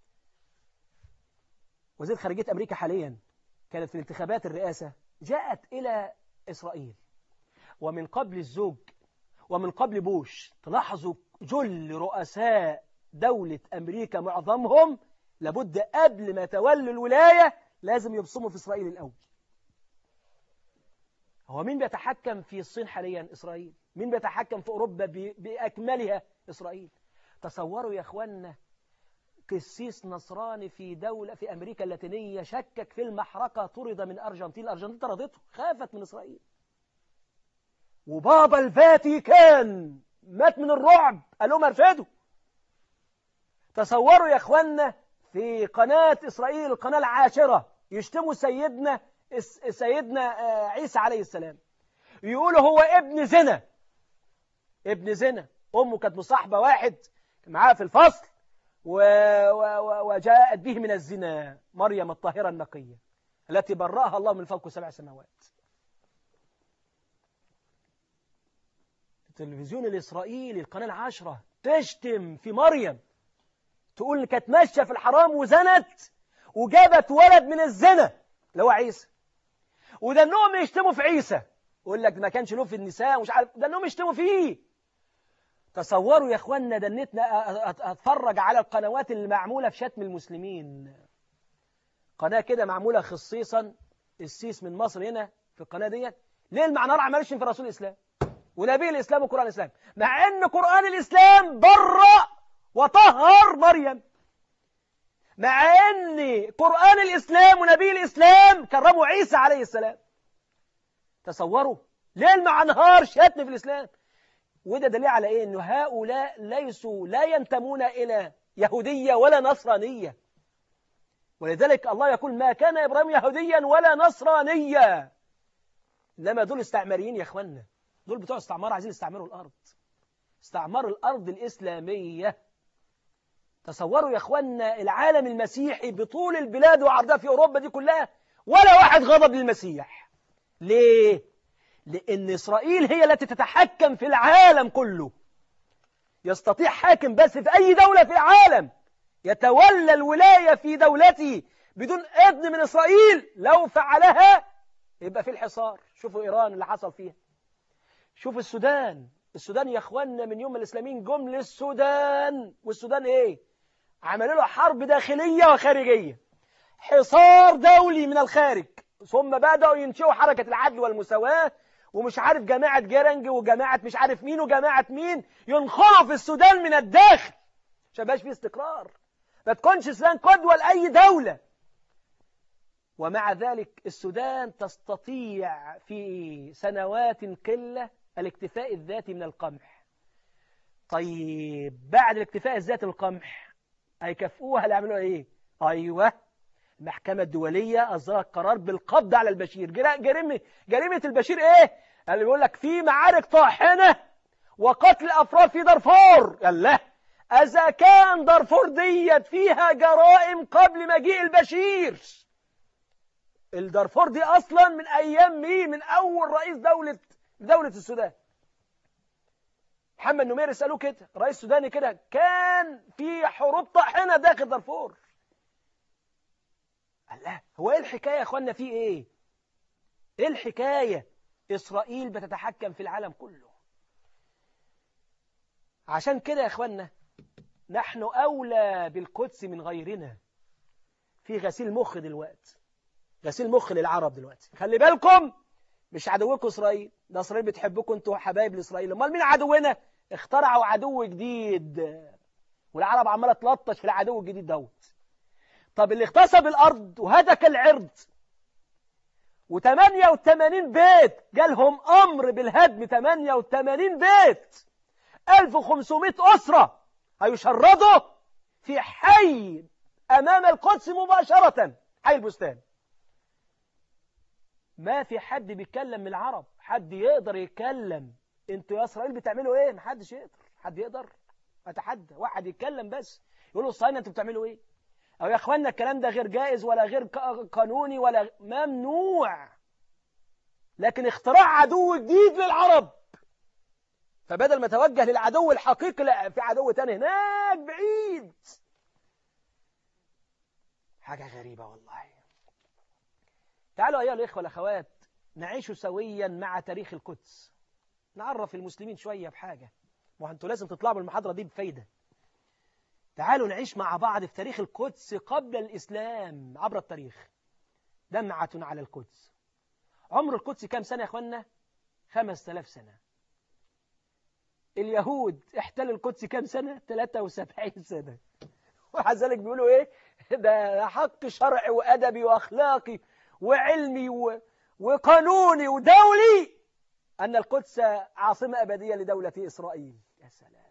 وزيرة خارجية أمريكا حاليا كانت في انتخابات الرئاسة جاءت إلى إسرائيل ومن قبل الزوج ومن قبل بوش تلاحظوا جل رؤساء دولة أمريكا معظمهم لابد قبل ما يتولوا الولاية لازم يبصموا في إسرائيل الأول هو مين بيتحكم في الصين حاليا إسرائيل مين بيتحكم في أوروبا ب- بأكملها إسرائيل تصوروا يا أخوانا قسيس نصراني في دولة في أمريكا اللاتينية شكك في المحرقة طرد من أرجنتين الأرجنتين طردته خافت من إسرائيل وبابا الفاتيكان مات من الرعب قال لهم ارفدوا تصوروا يا اخوانا في قناة إسرائيل القناة العاشرة يشتموا سيدنا اس- سيدنا آه، عيسى عليه السلام يقولوا هو ابن زنا ابن زنا أمه كانت مصاحبة واحد معاه في الفصل و... و... و... وجاءت به من الزنا مريم الطاهرة النقية التي برأها الله من فوق سبع سماوات التلفزيون الإسرائيلي القناة العاشرة تشتم في مريم تقول إن كانت ماشية في الحرام وزنت وجابت ولد من الزنا اللي هو عيسى وده انهم يشتموا في عيسى يقول لك ما كانش له في النساء ومش عارف ده انهم يشتموا فيه تصوروا يا اخوانا ده النت اتفرج على القنوات اللي معموله في شتم المسلمين قناه كده معموله خصيصا السيس من مصر هنا في القناه ديت ليه المعنار عمال يشتم في رسول الاسلام ونبي الاسلام وقران الاسلام مع ان قران الاسلام برأ وطهر مريم مع ان قرآن الإسلام ونبي الإسلام كرموا عيسى عليه السلام تصوروا ليه ما انهار شتم في الإسلام وده دليل على ايه انه هؤلاء ليسوا لا ينتمون الى يهودية ولا نصرانية ولذلك الله يقول ما كان ابراهيم يهوديا ولا نصرانيا انما دول استعماريين يا اخوانا دول بتوع استعمار عايزين يستعمروا الارض استعمار الارض الاسلاميه تصوروا يا اخوانا العالم المسيحي بطول البلاد وعرضها في اوروبا دي كلها ولا واحد غضب للمسيح ليه لان اسرائيل هي التي تتحكم في العالم كله يستطيع حاكم بس في اي دوله في العالم يتولى الولايه في دولته بدون اذن من اسرائيل لو فعلها يبقى في الحصار شوفوا ايران اللي حصل فيها شوف السودان السودان يا اخوانا من يوم الاسلاميين جم للسودان والسودان ايه عملوا له حرب داخليه وخارجيه حصار دولي من الخارج ثم بداوا ينشئوا حركه العدل والمساواه ومش عارف جماعه جرنج وجماعه مش عارف مين وجماعه مين ينخروا في السودان من الداخل عشان مبقاش فيه استقرار ما تكونش السودان قدوه لاي دوله ومع ذلك السودان تستطيع في سنوات قله الاكتفاء الذاتي من القمح طيب بعد الاكتفاء الذاتي من القمح هيكافئوها اللي عملوها ايه ايوه المحكمة الدولية أصدرت قرار بالقبض على البشير جرا- جريمة جريمة البشير إيه؟ اللي بيقول لك في معارك طاحنة وقتل أفراد في دارفور قال لا إذا كان دارفور ديت فيها جرائم قبل مجيء البشير الدارفور دي أصلا من أيام مين؟ من أول رئيس دولة دولة السودان محمد نمير سألوه كده رئيس سوداني كده كان في حروب طاحنة داخل دارفور قال لا هو ايه الحكاية يا اخوانا في ايه ايه الحكاية اسرائيل بتتحكم في العالم كله عشان كده يا اخوانا نحن اولى بالقدس من غيرنا في غسيل مخ دلوقتي غسيل مخ للعرب دلوقتي خلي بالكم مش عدوكم إسرائيل ده إسرائيل بتحبكم أنتوا حبايب لإسرائيل أمال مين عدونا اخترعوا عدو جديد والعرب عمالة تلطش في العدو الجديد دوت طب اللي اغتصب الأرض وهتك العرض و88 بيت جالهم أمر بالهدم 88 بيت 1500 أسرة هيشردوا في حي أمام القدس مباشرة حي البستان ما في حد بيتكلم من العرب حد يقدر يتكلم انتوا يا اسرائيل بتعملوا ايه محدش يقدر حد يقدر اتحدى واحد يتكلم بس يقولوا الصهاينه انتوا بتعملوا ايه او يا اخوانا الكلام ده غير جائز ولا غير قانوني ولا ممنوع لكن اختراع عدو جديد للعرب فبدل ما توجه للعدو الحقيقي لا في عدو تاني هناك بعيد حاجة غريبة والله تعالوا أيها الإخوة والأخوات نعيش سويا مع تاريخ القدس نعرف المسلمين شوية بحاجة وأنتوا لازم تطلعوا من المحاضرة دي بفايدة تعالوا نعيش مع بعض في تاريخ القدس قبل الإسلام عبر التاريخ دمعة على القدس عمر القدس كام سنة يا أخوانا؟ خمس تلاف سنة اليهود احتلوا القدس كام سنة؟ 73 سنة ومع ذلك بيقولوا ايه ده حق شرعي وأدبي وأخلاقي وعلمي و... وقانوني ودولي أن القدس عاصمة أبدية لدولة إسرائيل يا سلام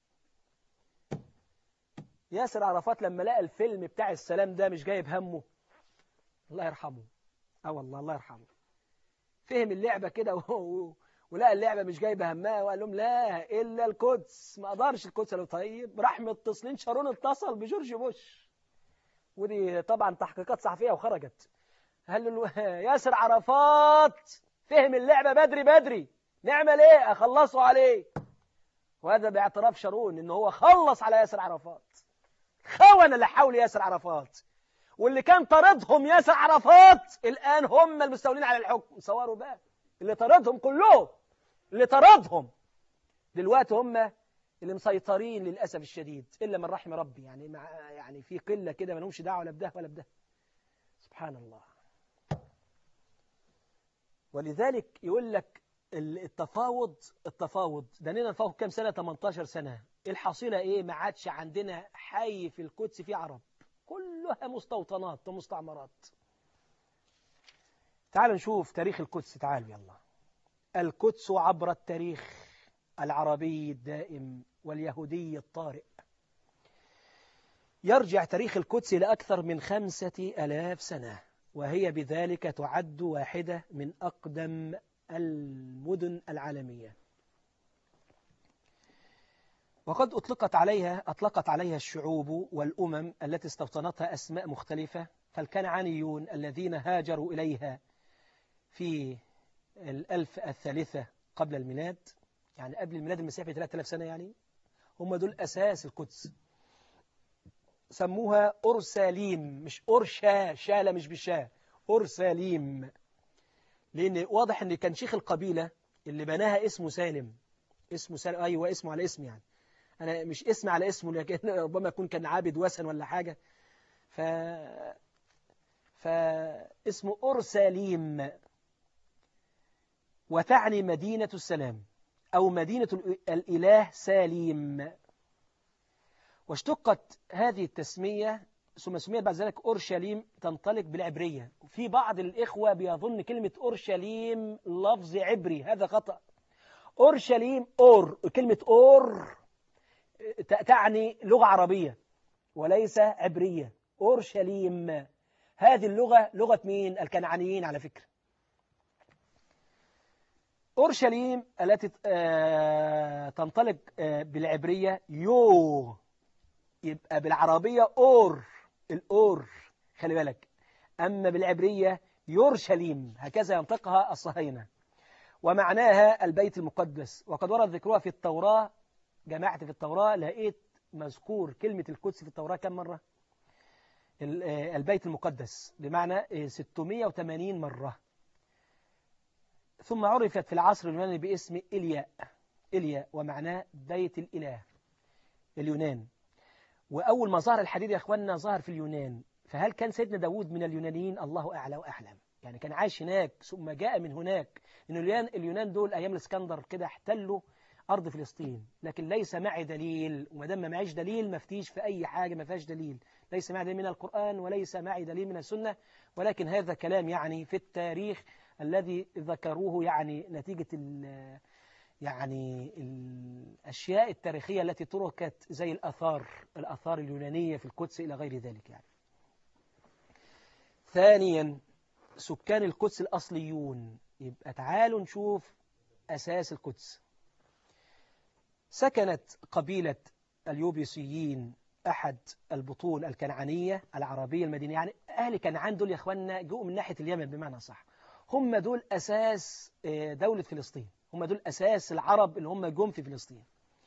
ياسر عرفات لما لقى الفيلم بتاع السلام ده مش جايب همه الله يرحمه اه والله الله يرحمه فهم اللعبة كده و... ولقى اللعبة مش جايبة همها وقال لهم لا إلا القدس ما قدرش القدس لو طيب راح متصلين شارون اتصل بجورج بوش ودي طبعا تحقيقات صحفية وخرجت قال له ياسر عرفات فهم اللعبة بدري بدري نعمل ايه اخلصوا عليه وهذا باعتراف شارون ان هو خلص على ياسر عرفات خون اللي حول ياسر عرفات واللي كان طردهم ياسر عرفات الآن هم المستولين على الحكم صوروا بقى اللي طردهم كلهم اللي طردهم دلوقتي هم اللي مسيطرين للأسف الشديد إلا من رحم ربي يعني مع يعني في قلة كده ما لهمش دعوة لا بده ولا بده سبحان الله ولذلك يقول لك التفاوض التفاوض دانينا نفاوض كام سنة 18 سنة الحصيلة ايه ما عادش عندنا حي في القدس في عرب كلها مستوطنات ومستعمرات تعالوا نشوف تاريخ القدس تعالوا يلا القدس عبر التاريخ العربي الدائم واليهودي الطارئ يرجع تاريخ القدس لأكثر من خمسة ألاف سنة وهي بذلك تعد واحدة من أقدم المدن العالمية وقد أطلقت عليها أطلقت عليها الشعوب والأمم التي استوطنتها أسماء مختلفة فالكنعانيون الذين هاجروا إليها في الألف الثالثة قبل الميلاد يعني قبل الميلاد المسيح ب 3000 سنة يعني هم دول أساس القدس سموها أورساليم مش أورشا شالة مش بشا أورساليم لأن واضح أن كان شيخ القبيلة اللي بناها اسمه سالم اسمه سالم أيوة اسمه على اسم يعني أنا مش اسم على اسمه لكن ربما يكون كان عابد وثن ولا حاجة ف فاسمه أورساليم وتعني مدينة السلام أو مدينة الإله ساليم واشتقت هذه التسمية ثم سميت بعد ذلك أورشليم تنطلق بالعبرية في بعض الإخوة بيظن كلمة أورشليم لفظ عبري هذا خطأ أورشليم أور كلمة أور تعني لغة عربية وليس عبرية أورشليم هذه اللغة لغة مين الكنعانيين على فكرة أورشليم التي تنطلق بالعبرية يو يبقى بالعربية أور الأور خلي بالك أما بالعبرية يورشليم هكذا ينطقها الصهاينة ومعناها البيت المقدس وقد ورد ذكرها في التوراة جماعة في التوراة لقيت مذكور كلمة القدس في التوراة كم مرة البيت المقدس بمعنى 680 مرة ثم عرفت في العصر اليوناني باسم إلياء إلياء ومعناه بيت الإله اليونان وأول ما ظهر الحديد يا أخواننا ظهر في اليونان فهل كان سيدنا داود من اليونانيين الله أعلى وأعلم يعني كان عايش هناك ثم جاء من هناك لأن اليونان, اليونان دول أيام الاسكندر كده احتلوا أرض فلسطين لكن ليس معي دليل وما دام ما معيش دليل ما فتيش في أي حاجة ما فيهاش دليل ليس معي دليل من القرآن وليس معي دليل من السنة ولكن هذا كلام يعني في التاريخ الذي ذكروه يعني نتيجة ال يعني الأشياء التاريخية التي تركت زي الأثار الأثار اليونانية في القدس إلى غير ذلك يعني ثانيا سكان القدس الأصليون يبقى تعالوا نشوف أساس القدس سكنت قبيلة اليوبيسيين أحد البطون الكنعانية العربية المدينة يعني أهل كنعان دول يا أخوانا جاءوا من ناحية اليمن بمعنى صح هم دول أساس دولة فلسطين هم دول أساس العرب اللي هم جم في فلسطين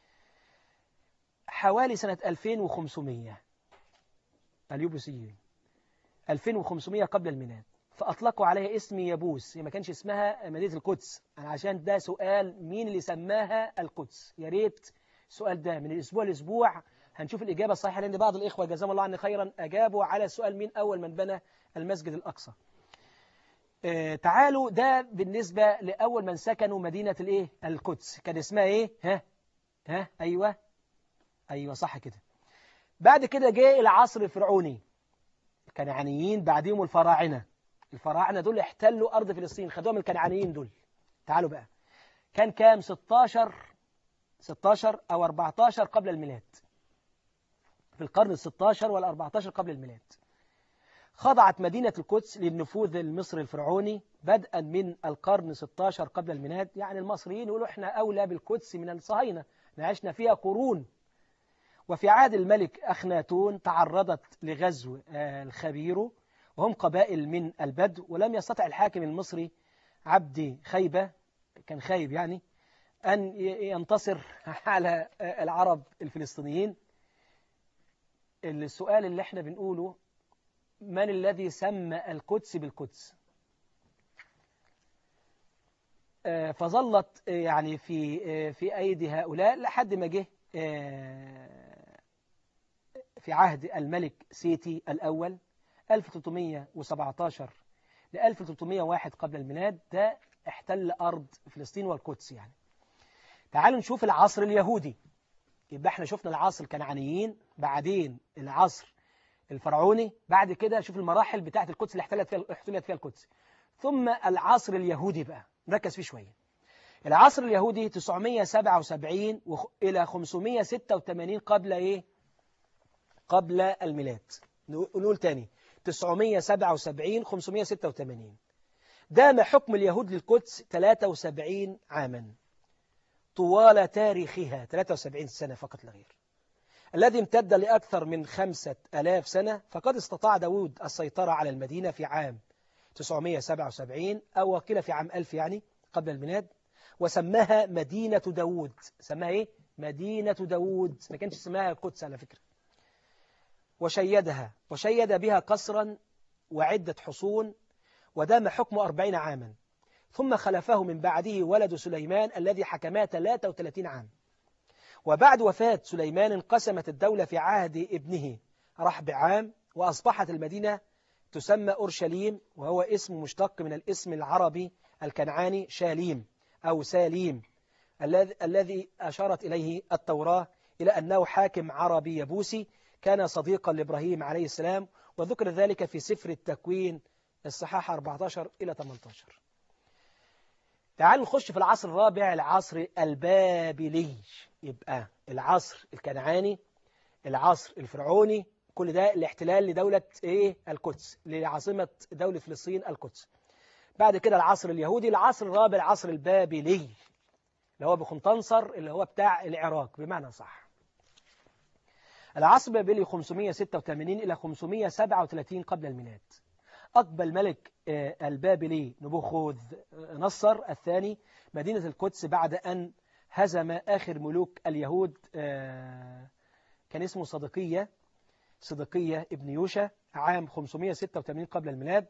حوالي سنة 2500 اليوبيسيين 2500 قبل الميلاد فأطلقوا عليها اسم يبوس هي ما كانش اسمها مدينة القدس عشان ده سؤال مين اللي سماها القدس يا ريت السؤال ده من الأسبوع لأسبوع هنشوف الإجابة الصحيحة لأن بعض الإخوة جزاهم الله عني خيرا أجابوا على السؤال مين أول من بنى المسجد الأقصى آه تعالوا ده بالنسبة لأول من سكنوا مدينة الإيه القدس كان اسمها إيه ها ها أيوة أيوة صح كده بعد كده جاء العصر الفرعوني الكنعانيين بعديهم الفراعنة الفراعنة دول احتلوا أرض فلسطين خدوها من الكنعانيين دول تعالوا بقى كان كام 16 16 أو 14 قبل الميلاد في القرن ال 16 وال 14 قبل الميلاد خضعت مدينة القدس للنفوذ المصري الفرعوني بدءا من القرن 16 قبل الميلاد يعني المصريين يقولوا احنا أولى بالقدس من الصهاينة عشنا فيها قرون وفي عهد الملك أخناتون تعرضت لغزو الخبيرو وهم قبائل من البدو ولم يستطع الحاكم المصري عبد خيبة كان خايب يعني أن ينتصر على العرب الفلسطينيين السؤال اللي احنا بنقوله من الذي سمى القدس بالقدس فظلت يعني في في أيدي هؤلاء لحد ما جه في عهد الملك سيتي الأول 1317 ل 1301 قبل الميلاد ده احتل أرض فلسطين والقدس يعني تعالوا نشوف العصر اليهودي يبقى احنا شفنا العصر الكنعانيين بعدين العصر الفرعوني بعد كده شوف المراحل بتاعة القدس اللي احتلت فيها احتلت فيها القدس ثم العصر اليهودي بقى نركز فيه شوية العصر اليهودي 977 وخ... إلى 586 قبل إيه قبل الميلاد نقول تاني 977 586 دام حكم اليهود للقدس 73 عاما طوال تاريخها 73 سنة فقط لا غير الذي امتد لأكثر من خمسة ألاف سنة فقد استطاع داود السيطرة على المدينة في عام 977 أو وقيل في عام 1000 يعني قبل الميلاد وسماها مدينة داود سماها إيه؟ مدينة داود ما كانش اسمها القدس على فكرة وشيدها وشيد بها قصرا وعدة حصون ودام حكمه أربعين عاما ثم خلفه من بعده ولد سليمان الذي حكمها 33 عام وبعد وفاة سليمان انقسمت الدولة في عهد ابنه رحب عام وأصبحت المدينة تسمى أورشليم وهو اسم مشتق من الاسم العربي الكنعاني شاليم أو ساليم الذي أشارت إليه التوراة إلى أنه حاكم عربي يبوسي كان صديقا لإبراهيم عليه السلام وذكر ذلك في سفر التكوين الصحاح 14 إلى 18 تعالوا نخش في العصر الرابع العصر البابلي يبقى العصر الكنعاني العصر الفرعوني كل ده الاحتلال لدولة ايه القدس لعاصمة دولة فلسطين القدس بعد كده العصر اليهودي العصر الرابع العصر البابلي اللي هو بخنطنصر اللي هو بتاع العراق بمعنى صح العصر البابلي 586 إلى 537 قبل الميلاد أقبل ملك البابلي نبوخذ نصر الثاني مدينة القدس بعد أن هزم آخر ملوك اليهود كان اسمه صدقية صدقية ابن يوشا عام 586 قبل الميلاد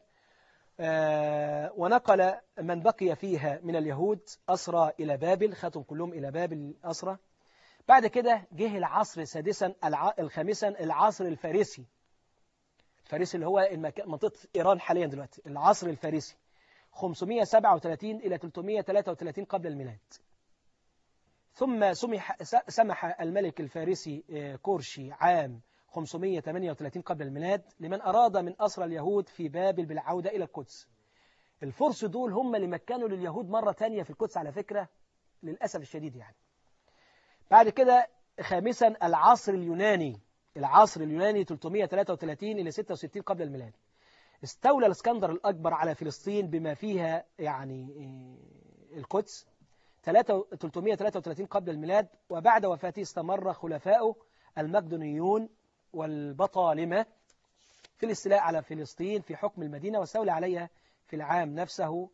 ونقل من بقي فيها من اليهود أسرى إلى بابل خاتم كلهم إلى بابل أسرى بعد كده جه العصر سادسا الخامسا العصر الفارسي فارس اللي هو المك... منطقة إيران حاليا دلوقتي العصر الفارسي 537 إلى 333 قبل الميلاد ثم سمح سمح الملك الفارسي كورشي عام 538 قبل الميلاد لمن أراد من أسرى اليهود في بابل بالعودة إلى القدس الفرس دول هم اللي مكنوا لليهود مرة تانية في القدس على فكرة للأسف الشديد يعني بعد كده خامسا العصر اليوناني العصر اليوناني 333 إلى 66 قبل الميلاد استولى الاسكندر الأكبر على فلسطين بما فيها يعني القدس 333 قبل الميلاد وبعد وفاته استمر خلفاؤه المقدونيون والبطالمة في الاستيلاء على فلسطين في حكم المدينة واستولى عليها في العام نفسه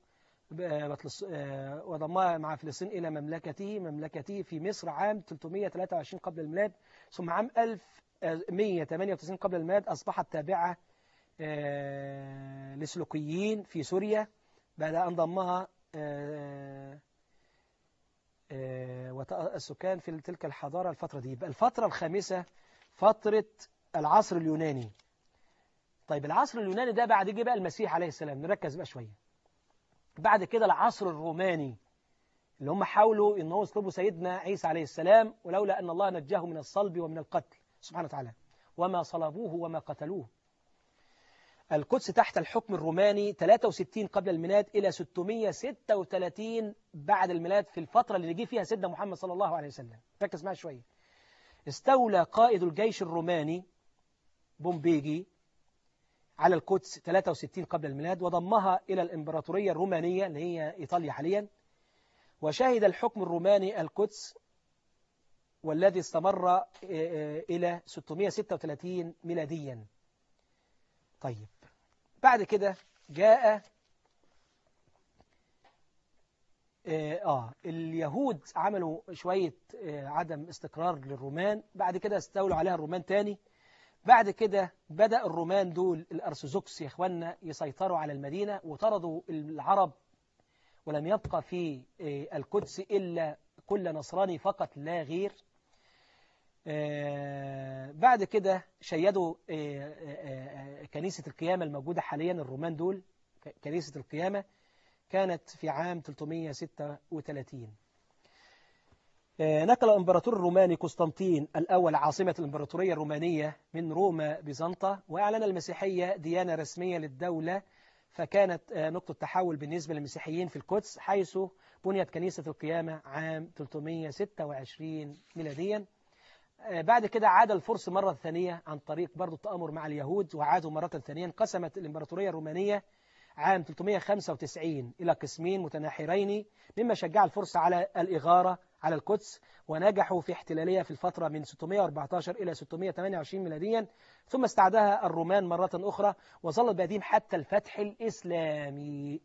وضمها مع فلسطين إلى مملكته مملكته في مصر عام 323 قبل الميلاد ثم عام 1198 قبل الميلاد أصبحت تابعة لسلوكيين في سوريا بعد أن ضمها السكان في تلك الحضارة الفترة دي الفترة الخامسة فترة العصر اليوناني طيب العصر اليوناني ده بعد جه بقى المسيح عليه السلام نركز بقى شوية بعد كده العصر الروماني اللي هم حاولوا ان هو يصلبوا سيدنا عيسى عليه السلام ولولا ان الله نجاه من الصلب ومن القتل سبحانه وتعالى وما صلبوه وما قتلوه القدس تحت الحكم الروماني 63 قبل الميلاد إلى 636 بعد الميلاد في الفترة اللي جه فيها سيدنا محمد صلى الله عليه وسلم ركز معايا شوية استولى قائد الجيش الروماني بومبيجي على القدس 63 قبل الميلاد وضمها إلى الإمبراطورية الرومانية اللي هي إيطاليا حاليا وشهد الحكم الروماني القدس والذي استمر إلى 636 ميلاديا طيب بعد كده جاء آه اليهود عملوا شوية آه عدم استقرار للرومان بعد كده استولوا عليها الرومان تاني بعد كده بدأ الرومان دول الأرثوذكس يا إخواننا يسيطروا على المدينة وطردوا العرب ولم يبقى في آه القدس إلا كل نصراني فقط لا غير بعد كده شيدوا كنيسة القيامة الموجودة حاليا الرومان دول كنيسة القيامة كانت في عام 336 نقل الإمبراطور الروماني قسطنطين الأول عاصمة الإمبراطورية الرومانية من روما بيزنطة وأعلن المسيحية ديانة رسمية للدولة فكانت نقطة تحول بالنسبة للمسيحيين في القدس حيث بنيت كنيسة القيامة عام 326 ميلاديا بعد كده عاد الفرس مرة ثانية عن طريق برضو التآمر مع اليهود وعادوا مرة ثانية انقسمت الإمبراطورية الرومانية عام 395 إلى قسمين متناحرين مما شجع الفرس على الإغارة على القدس ونجحوا في احتلالها في الفترة من 614 إلى 628 ميلاديا ثم استعادها الرومان مرة أخرى وظلت بادين حتى الفتح الإسلامي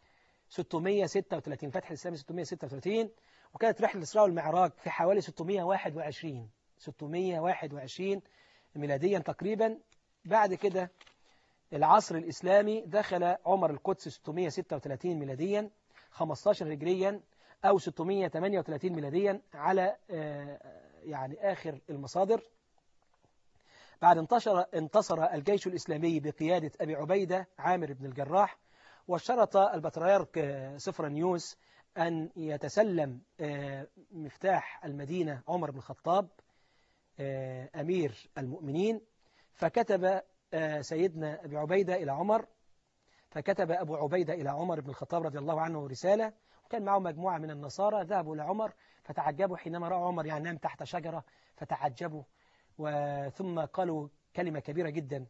636 فتح الإسلامي 636 وكانت رحلة الإسراء والمعراج في حوالي 621 621 ميلاديا تقريبا بعد كده العصر الإسلامي دخل عمر القدس 636 ميلاديا 15 هجريا أو 638 ميلاديا على يعني آخر المصادر بعد انتشر انتصر الجيش الإسلامي بقيادة أبي عبيدة عامر بن الجراح واشترط البطريرك سفرانيوس أن يتسلم مفتاح المدينة عمر بن الخطاب أمير المؤمنين فكتب سيدنا أبي عبيدة إلى عمر فكتب أبو عبيدة إلى عمر بن الخطاب رضي الله عنه رسالة وكان معه مجموعة من النصارى ذهبوا لعمر فتعجبوا حينما رأوا عمر يعني نام تحت شجرة فتعجبوا وثم قالوا كلمة كبيرة جدا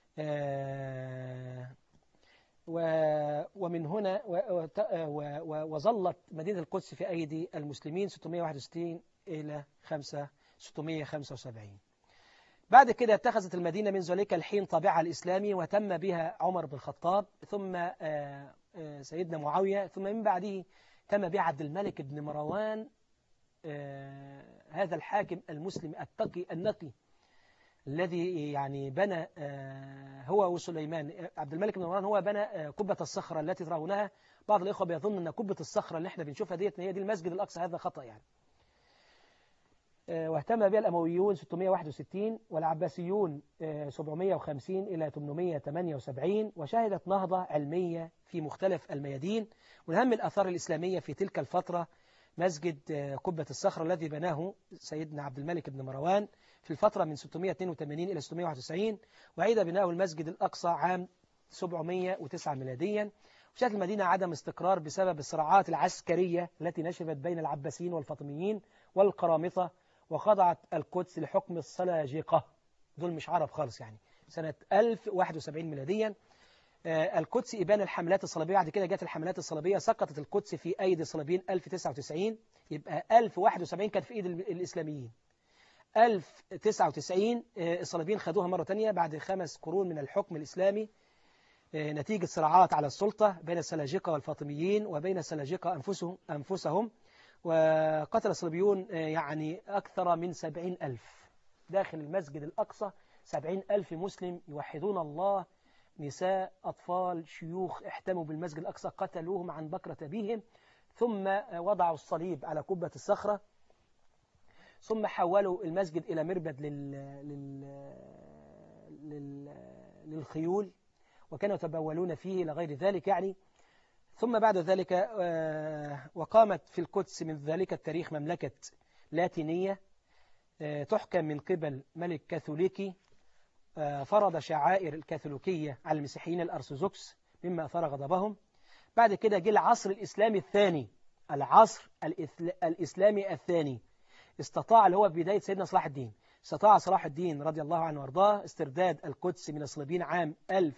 ومن هنا وظلت مدينة القدس في أيدي المسلمين 661 إلى 5 675 بعد كده اتخذت المدينة من ذلك الحين طابعها الإسلامي وتم بها عمر بن الخطاب ثم سيدنا معاوية ثم من بعده تم بها عبد الملك بن مروان هذا الحاكم المسلم التقي النقي الذي يعني بنى هو وسليمان عبد الملك بن مروان هو بنى قبة الصخرة التي ترونها بعض الإخوة بيظن أن قبة الصخرة اللي احنا بنشوفها ديت هي دي المسجد الأقصى هذا خطأ يعني آه، واهتم بها الأمويون 661 والعباسيون آه، 750 إلى 878 وشهدت نهضة علمية في مختلف الميادين ومن أهم الآثار الإسلامية في تلك الفترة مسجد آه، قبة الصخرة الذي بناه سيدنا عبد الملك بن مروان في الفترة من 682 إلى 691 وعيد بناء المسجد الأقصى عام 709 ميلاديا وشهدت المدينة عدم استقرار بسبب الصراعات العسكرية التي نشبت بين العباسيين والفاطميين والقرامطة وخضعت القدس لحكم السلاجقة دول مش عرب خالص يعني سنة 1071 ميلاديا آه، القدس إبان الحملات الصليبية بعد كده جت الحملات الصليبية سقطت القدس في أيدي الصليبيين 1099 يبقى 1071 كانت في إيد ال- الإسلاميين 1099 آه، الصليبيين خدوها مرة تانية بعد خمس قرون من الحكم الإسلامي آه، نتيجة صراعات على السلطة بين السلاجقة والفاطميين وبين السلاجقة أنفسهم, أنفسهم وقتل الصليبيون آه، يعني أكثر من سبعين ألف داخل المسجد الأقصى سبعين ألف مسلم يوحدون الله نساء أطفال شيوخ احتموا بالمسجد الأقصى قتلوهم عن بكرة أبيهم ثم آه، وضعوا الصليب على قبة الصخرة ثم حولوا المسجد إلى مربد لل... لل... لل... للخيول وكانوا يتبولون فيه إلى غير ذلك يعني ثم بعد ذلك آه، وقامت في القدس من ذلك التاريخ مملكة لاتينية آه، تحكم من قبل ملك كاثوليكي آه، فرض شعائر الكاثوليكية على المسيحيين الأرثوذكس مما أثار غضبهم بعد كده جه العصر الإسلامي الثاني العصر الإثل- الإسلامي الثاني استطاع اللي هو بداية سيدنا صلاح الدين استطاع صلاح الدين رضي الله عنه وارضاه استرداد القدس من الصليبيين عام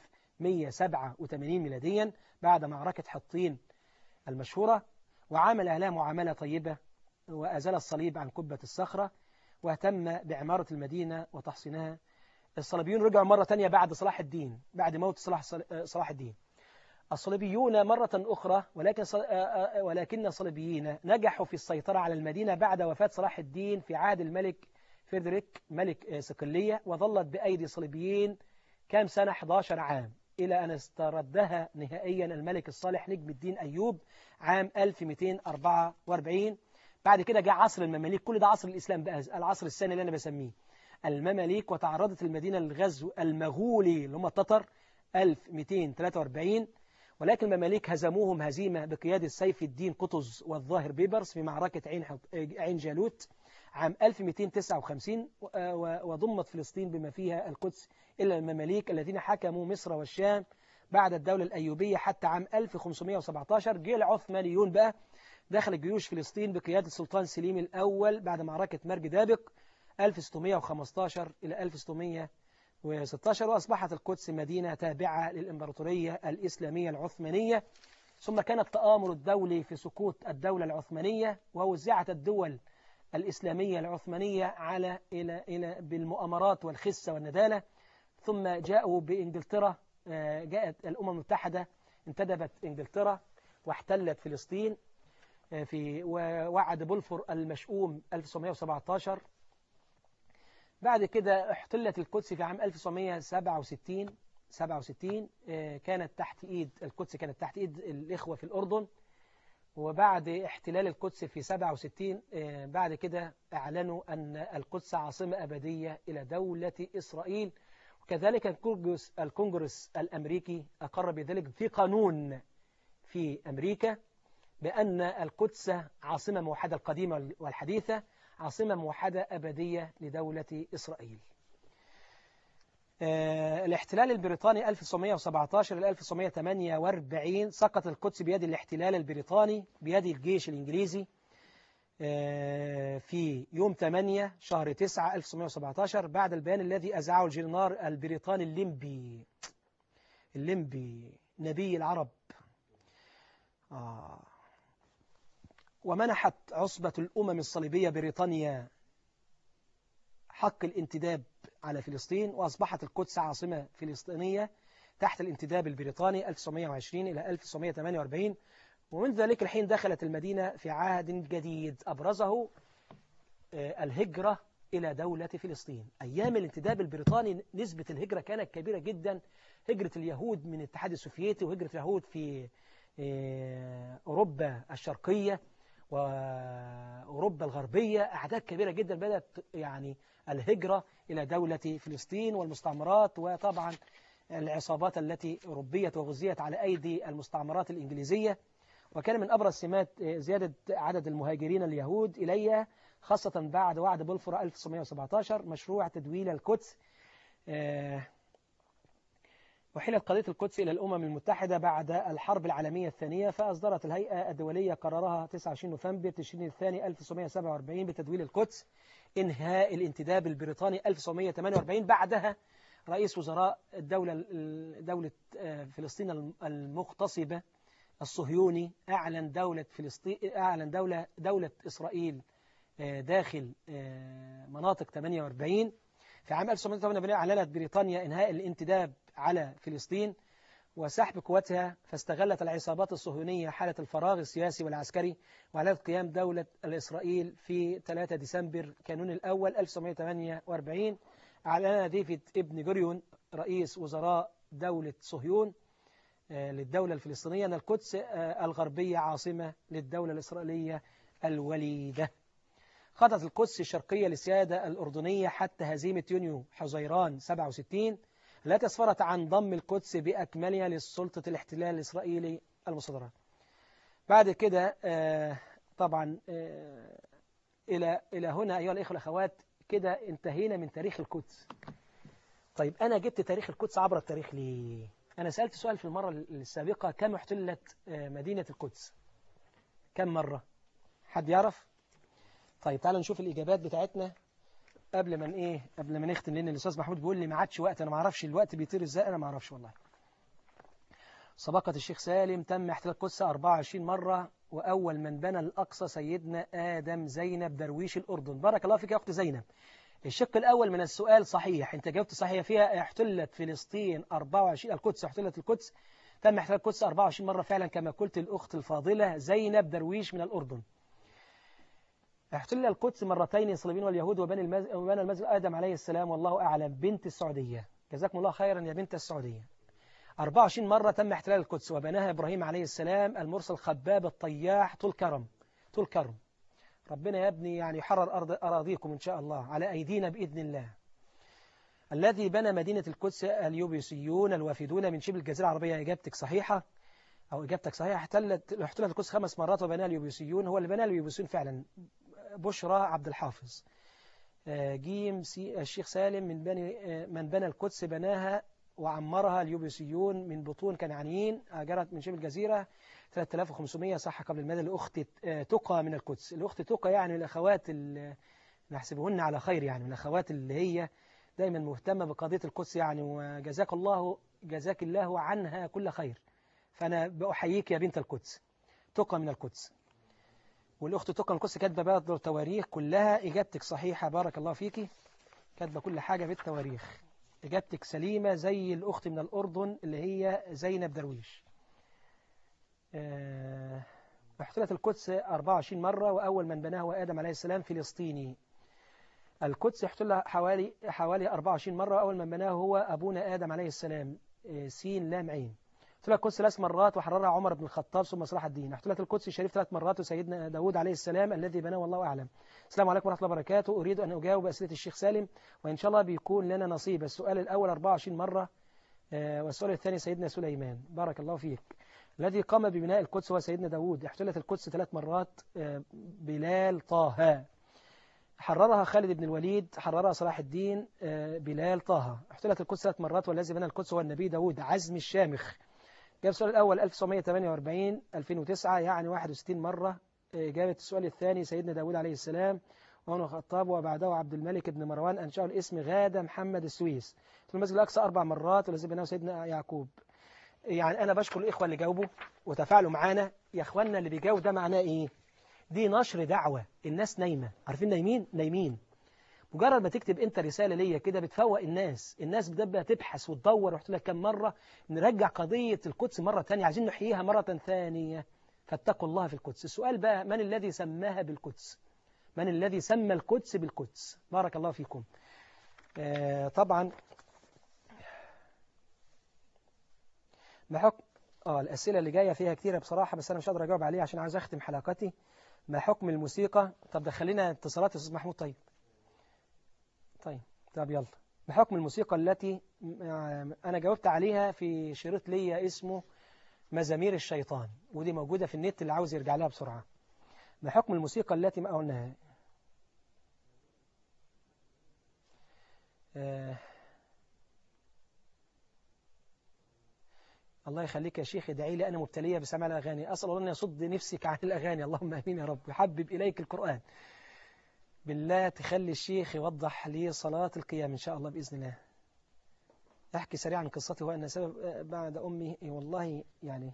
1187 ميلاديا بعد معركة حطين المشهورة وعامل أهلها معاملة طيبة وأزال الصليب عن قبة الصخرة واهتم بعمارة المدينة وتحصينها الصليبيون رجعوا مرة تانية بعد صلاح الدين بعد موت صلاح, صلاح الدين الصليبيون مرة أخرى ولكن صل- آه، آه، ولكن الصليبيين نجحوا في السيطرة على المدينة بعد وفاة صلاح الدين في عهد الملك فيدريك ملك آه، صقلية وظلت بأيدي الصليبيين كام سنة 11 عام إلى أن استردها نهائيا الملك الصالح نجم الدين أيوب عام 1244 بعد كده جاء عصر المماليك كل ده عصر الإسلام بقى العصر الثاني اللي أنا بسميه المماليك وتعرضت المدينة للغزو المغولي اللي هم التتر 1243 ولكن المماليك هزموهم هزيمة بقيادة سيف الدين قطز والظاهر بيبرس في معركة عين, حط... عين جالوت عام 1259 و- و- وضمت فلسطين بما فيها القدس إلى المماليك الذين حكموا مصر والشام بعد الدولة الأيوبية حتى عام 1517 جه العثمانيون بقى دخل جيوش فلسطين بقيادة السلطان سليم الأول بعد معركة مرج دابق 1615 إلى 1616 وأصبحت القدس مدينة تابعة للإمبراطورية الإسلامية العثمانية ثم كان التآمر الدولي في سقوط الدولة العثمانية ووزعت الدول الإسلامية العثمانية على إلى إلى بالمؤامرات والخسة والندالة ثم جاءوا بإنجلترا آه، جاءت الأمم المتحدة انتدبت إنجلترا واحتلت فلسطين آه، في ووعد بلفور المشؤوم 1917 بعد كده احتلت القدس في عام 1967 67 آه، كانت تحت ايد القدس كانت تحت ايد الاخوه في الاردن وبعد احتلال القدس في 67 آه، بعد كده اعلنوا ان القدس عاصمه ابديه الى دوله اسرائيل وكذلك الكونجرس الكونجرس الامريكي اقر بذلك في قانون في امريكا بان القدس عاصمه موحده القديمه والحديثه عاصمة موحدة أبدية لدولة إسرائيل آه، الاحتلال البريطاني 1917 إلى 1948 سقط القدس بيد الاحتلال البريطاني بيد الجيش الإنجليزي آه، في يوم 8 شهر 9 1917 بعد البيان الذي أزعه الجنرال البريطاني الليمبي الليمبي نبي العرب آه ومنحت عصبة الأمم الصليبية بريطانيا حق الانتداب على فلسطين وأصبحت القدس عاصمة فلسطينية تحت الانتداب البريطاني 1920 إلى 1948 ومن ذلك الحين دخلت المدينة في عهد جديد أبرزه آه، الهجرة إلى دولة فلسطين أيام الانتداب البريطاني نسبة الهجرة كانت كبيرة جدا هجرة اليهود من الاتحاد السوفيتي وهجرة اليهود في آه، أوروبا الشرقية و- أوروبا الغربية أعداد كبيرة جدا بدأت يعني الهجرة إلى دولة فلسطين والمستعمرات وطبعا العصابات التي ربيت وغزيت على أيدي المستعمرات الإنجليزية وكان من أبرز سمات زيادة عدد المهاجرين اليهود إليها خاصة بعد وعد بلفور 1917 مشروع تدويل القدس وحلت قضية القدس إلى الأمم المتحدة بعد الحرب العالمية الثانية فأصدرت الهيئة الدولية قرارها 29 نوفمبر تشرين الثاني 1947 بتدويل القدس إنهاء الانتداب البريطاني 1948 بعدها رئيس وزراء الدولة دولة فلسطين المغتصبة الصهيوني أعلن دولة فلسطين أعلن دولة دولة إسرائيل داخل مناطق 48 في عام 1948 أعلنت بريطانيا إنهاء الانتداب على فلسطين وسحب قوتها فاستغلت العصابات الصهيونية حالة الفراغ السياسي والعسكري وأعلنت قيام دولة الإسرائيل في 3 ديسمبر كانون الأول 1948 أعلن ديفيد ابن جوريون رئيس وزراء دولة صهيون للدولة الفلسطينية أن القدس الغربية عاصمة للدولة الإسرائيلية الوليدة خضعت القدس الشرقية للسيادة الأردنية حتى هزيمة يونيو حزيران 67 التي أسفرت عن ضم القدس بأكملها لسلطة الاحتلال الإسرائيلي المصدرة بعد كده طبعا إلى إلى هنا أيها الإخوة الأخوات كده انتهينا من تاريخ القدس طيب أنا جبت تاريخ القدس عبر التاريخ ليه أنا سألت سؤال في المرة السابقة كم احتلت مدينة القدس كم مرة حد يعرف طيب تعالوا نشوف الإجابات بتاعتنا قبل ما ايه قبل ما نختم لان الاستاذ محمود بيقول لي ما عادش وقت انا ما اعرفش الوقت بيطير ازاي انا ما اعرفش والله سبقت الشيخ سالم تم احتلال القدس 24 مرة وأول من بنى الأقصى سيدنا آدم زينب درويش الأردن بارك الله فيك يا أخت زينب الشق الأول من السؤال صحيح أنت جاوبت صحيح فيها احتلت فلسطين 24 القدس احتلت القدس تم احتلال القدس 24 مرة فعلا كما قلت الأخت الفاضلة زينب درويش من الأردن احتل القدس مرتين الصليبيين واليهود وبني المز... وبنى المسجد آدم عليه السلام والله أعلم بنت السعودية جزاكم الله خيرا يا بنت السعودية 24 مرة تم احتلال القدس وبناها إبراهيم عليه السلام المرسل خباب الطياح طول كرم طول كرم ربنا يا ابني يعني يحرر أرض أراضيكم إن شاء الله على أيدينا بإذن الله الذي بنى مدينة القدس اليوبيسيون الوافدون من شبه الجزيرة العربية إجابتك صحيحة أو إجابتك صحيحة احتلت احتلت القدس خمس مرات وبناها اليوبيسيون هو اللي بنى اليوبيسيون فعلا بشرى عبد الحافظ جيم سي الشيخ سالم من بني من بنى القدس بناها وعمرها اليوبيسيون من بطون كنعانيين أجرت من شبه الجزيرة 3500 صح قبل المدى الأخت تقى من القدس الأخت تقى يعني من الأخوات اللي نحسبهن على خير يعني من الأخوات اللي هي دايما مهتمة بقضية القدس يعني وجزاك الله جزاك الله عنها كل خير فأنا بأحييك يا بنت القدس تقى من القدس والأخت تقى من القدس كاتبة بقى التواريخ كلها إجابتك صحيحة بارك الله فيكي كاتبة كل حاجة بالتواريخ إجابتك سليمة زي الأخت من الأردن اللي هي زينب درويش أه احتلت القدس 24 مرة وأول من بناه هو آدم عليه السلام فلسطيني القدس احتل حوالي حوالي 24 مرة وأول من بناه هو أبونا آدم عليه السلام أه سين لام عين احتلت القدس ثلاث مرات وحررها عمر بن الخطاب ثم صلاح الدين احتلت القدس الشريف ثلاث مرات وسيدنا داود عليه السلام الذي بناه والله أعلم السلام عليكم ورحمة الله وبركاته أريد أن أجاوب أسئلة الشيخ سالم وإن شاء الله بيكون لنا نصيب السؤال الأول 24 مرة أه والسؤال الثاني سيدنا سليمان بارك الله فيك الذي قام ببناء القدس هو سيدنا داود احتلت القدس ثلاث مرات أه بلال طه حررها خالد بن الوليد حررها صلاح الدين أه بلال طه احتلت القدس ثلاث مرات والذي بنى القدس هو النبي داود عزم الشامخ جاب السؤال الأول 1948 2009 يعني 61 مرة إجابة السؤال الثاني سيدنا داود عليه السلام وعمر الخطاب وبعده عبد الملك بن مروان أنشأوا الاسم غادة محمد السويس في المسجد الأقصى أربع مرات والذي بناه سيدنا يعقوب يعني أنا بشكر الإخوة اللي جاوبوا وتفاعلوا معانا يا إخواننا اللي بيجاوب ده معناه إيه دي نشر دعوة الناس نايمة عارفين نايمين نايمين مجرد ما تكتب انت رسالة ليا كده بتفوق الناس الناس بتبقى تبحث وتدور رحت لك كم مرة نرجع قضية القدس مرة ثانية عايزين نحييها مرة ثانية فاتقوا الله في القدس السؤال بقى من الذي سماها بالقدس من الذي سمى القدس بالقدس بارك الله فيكم آه طبعا بحكم اه الأسئلة اللي جاية فيها كتيرة بصراحة بس أنا مش قادر أجاوب عليها عشان عايز أختم حلقتي ما حكم الموسيقى طب ده خلينا اتصالات يا استاذ محمود طيب طيب طب يلا ما حكم الموسيقى التي آه، انا جاوبت عليها في شريط ليا اسمه مزامير الشيطان ودي موجودة في النت اللي عاوز يرجع لها بسرعة ما حكم الموسيقى التي ما قلناها آه الله يخليك يا شيخ ادعي لي أنا مبتلية بسماع الأغاني أسأل الله أن يصد نفسك عن الأغاني اللهم أمين يا رب يحبب إليك القرآن بالله تخلي الشيخ يوضح لي صلاة القيام إن شاء الله بإذن الله أحكي سريعا قصتي هو أن سبب آه، بعد أمي والله يعني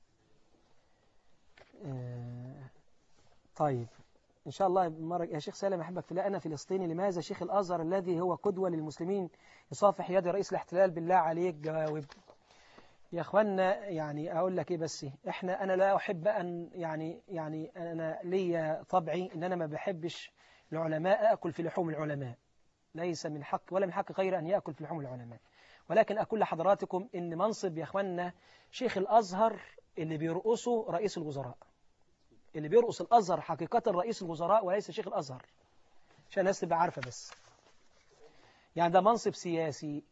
آه، طيب إن شاء الله مرة يا شيخ سالم أحبك في الله أنا فلسطيني لماذا شيخ الأزهر الذي هو قدوة للمسلمين يصافح يد رئيس الاحتلال بالله عليك جاوب يا اخوانا يعني اقول لك ايه بس احنا انا لا احب ان يعني يعني انا ليا طبعي ان انا ما بحبش العلماء اكل في لحوم العلماء ليس من حق ولا من حق غير ان ياكل في لحوم العلماء ولكن اقول لحضراتكم ان منصب يا اخوانا شيخ الازهر اللي بيرقصه رئيس الوزراء اللي بيرقص الازهر حقيقه رئيس الوزراء وليس شيخ الازهر عشان الناس تبقى عارفه بس يعني ده منصب سياسي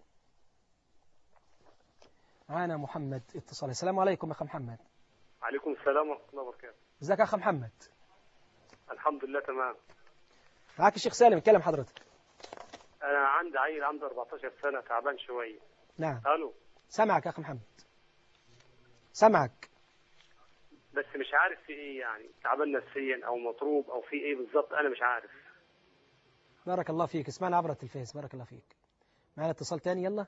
معانا محمد اتصال السلام عليكم اخ محمد عليكم السلام ورحمة الله وبركاته ازيك يا اخ محمد الحمد لله تمام معاك الشيخ سالم اتكلم حضرتك أنا عندي عيل عنده 14 سنة تعبان شوية نعم ألو سامعك يا اخ محمد سامعك بس مش عارف في إيه يعني تعبان نفسيا أو مطروب أو في إيه بالظبط أنا مش عارف بارك الله فيك اسمعنا عبر التلفاز بارك الله فيك معنا اتصال تاني يلا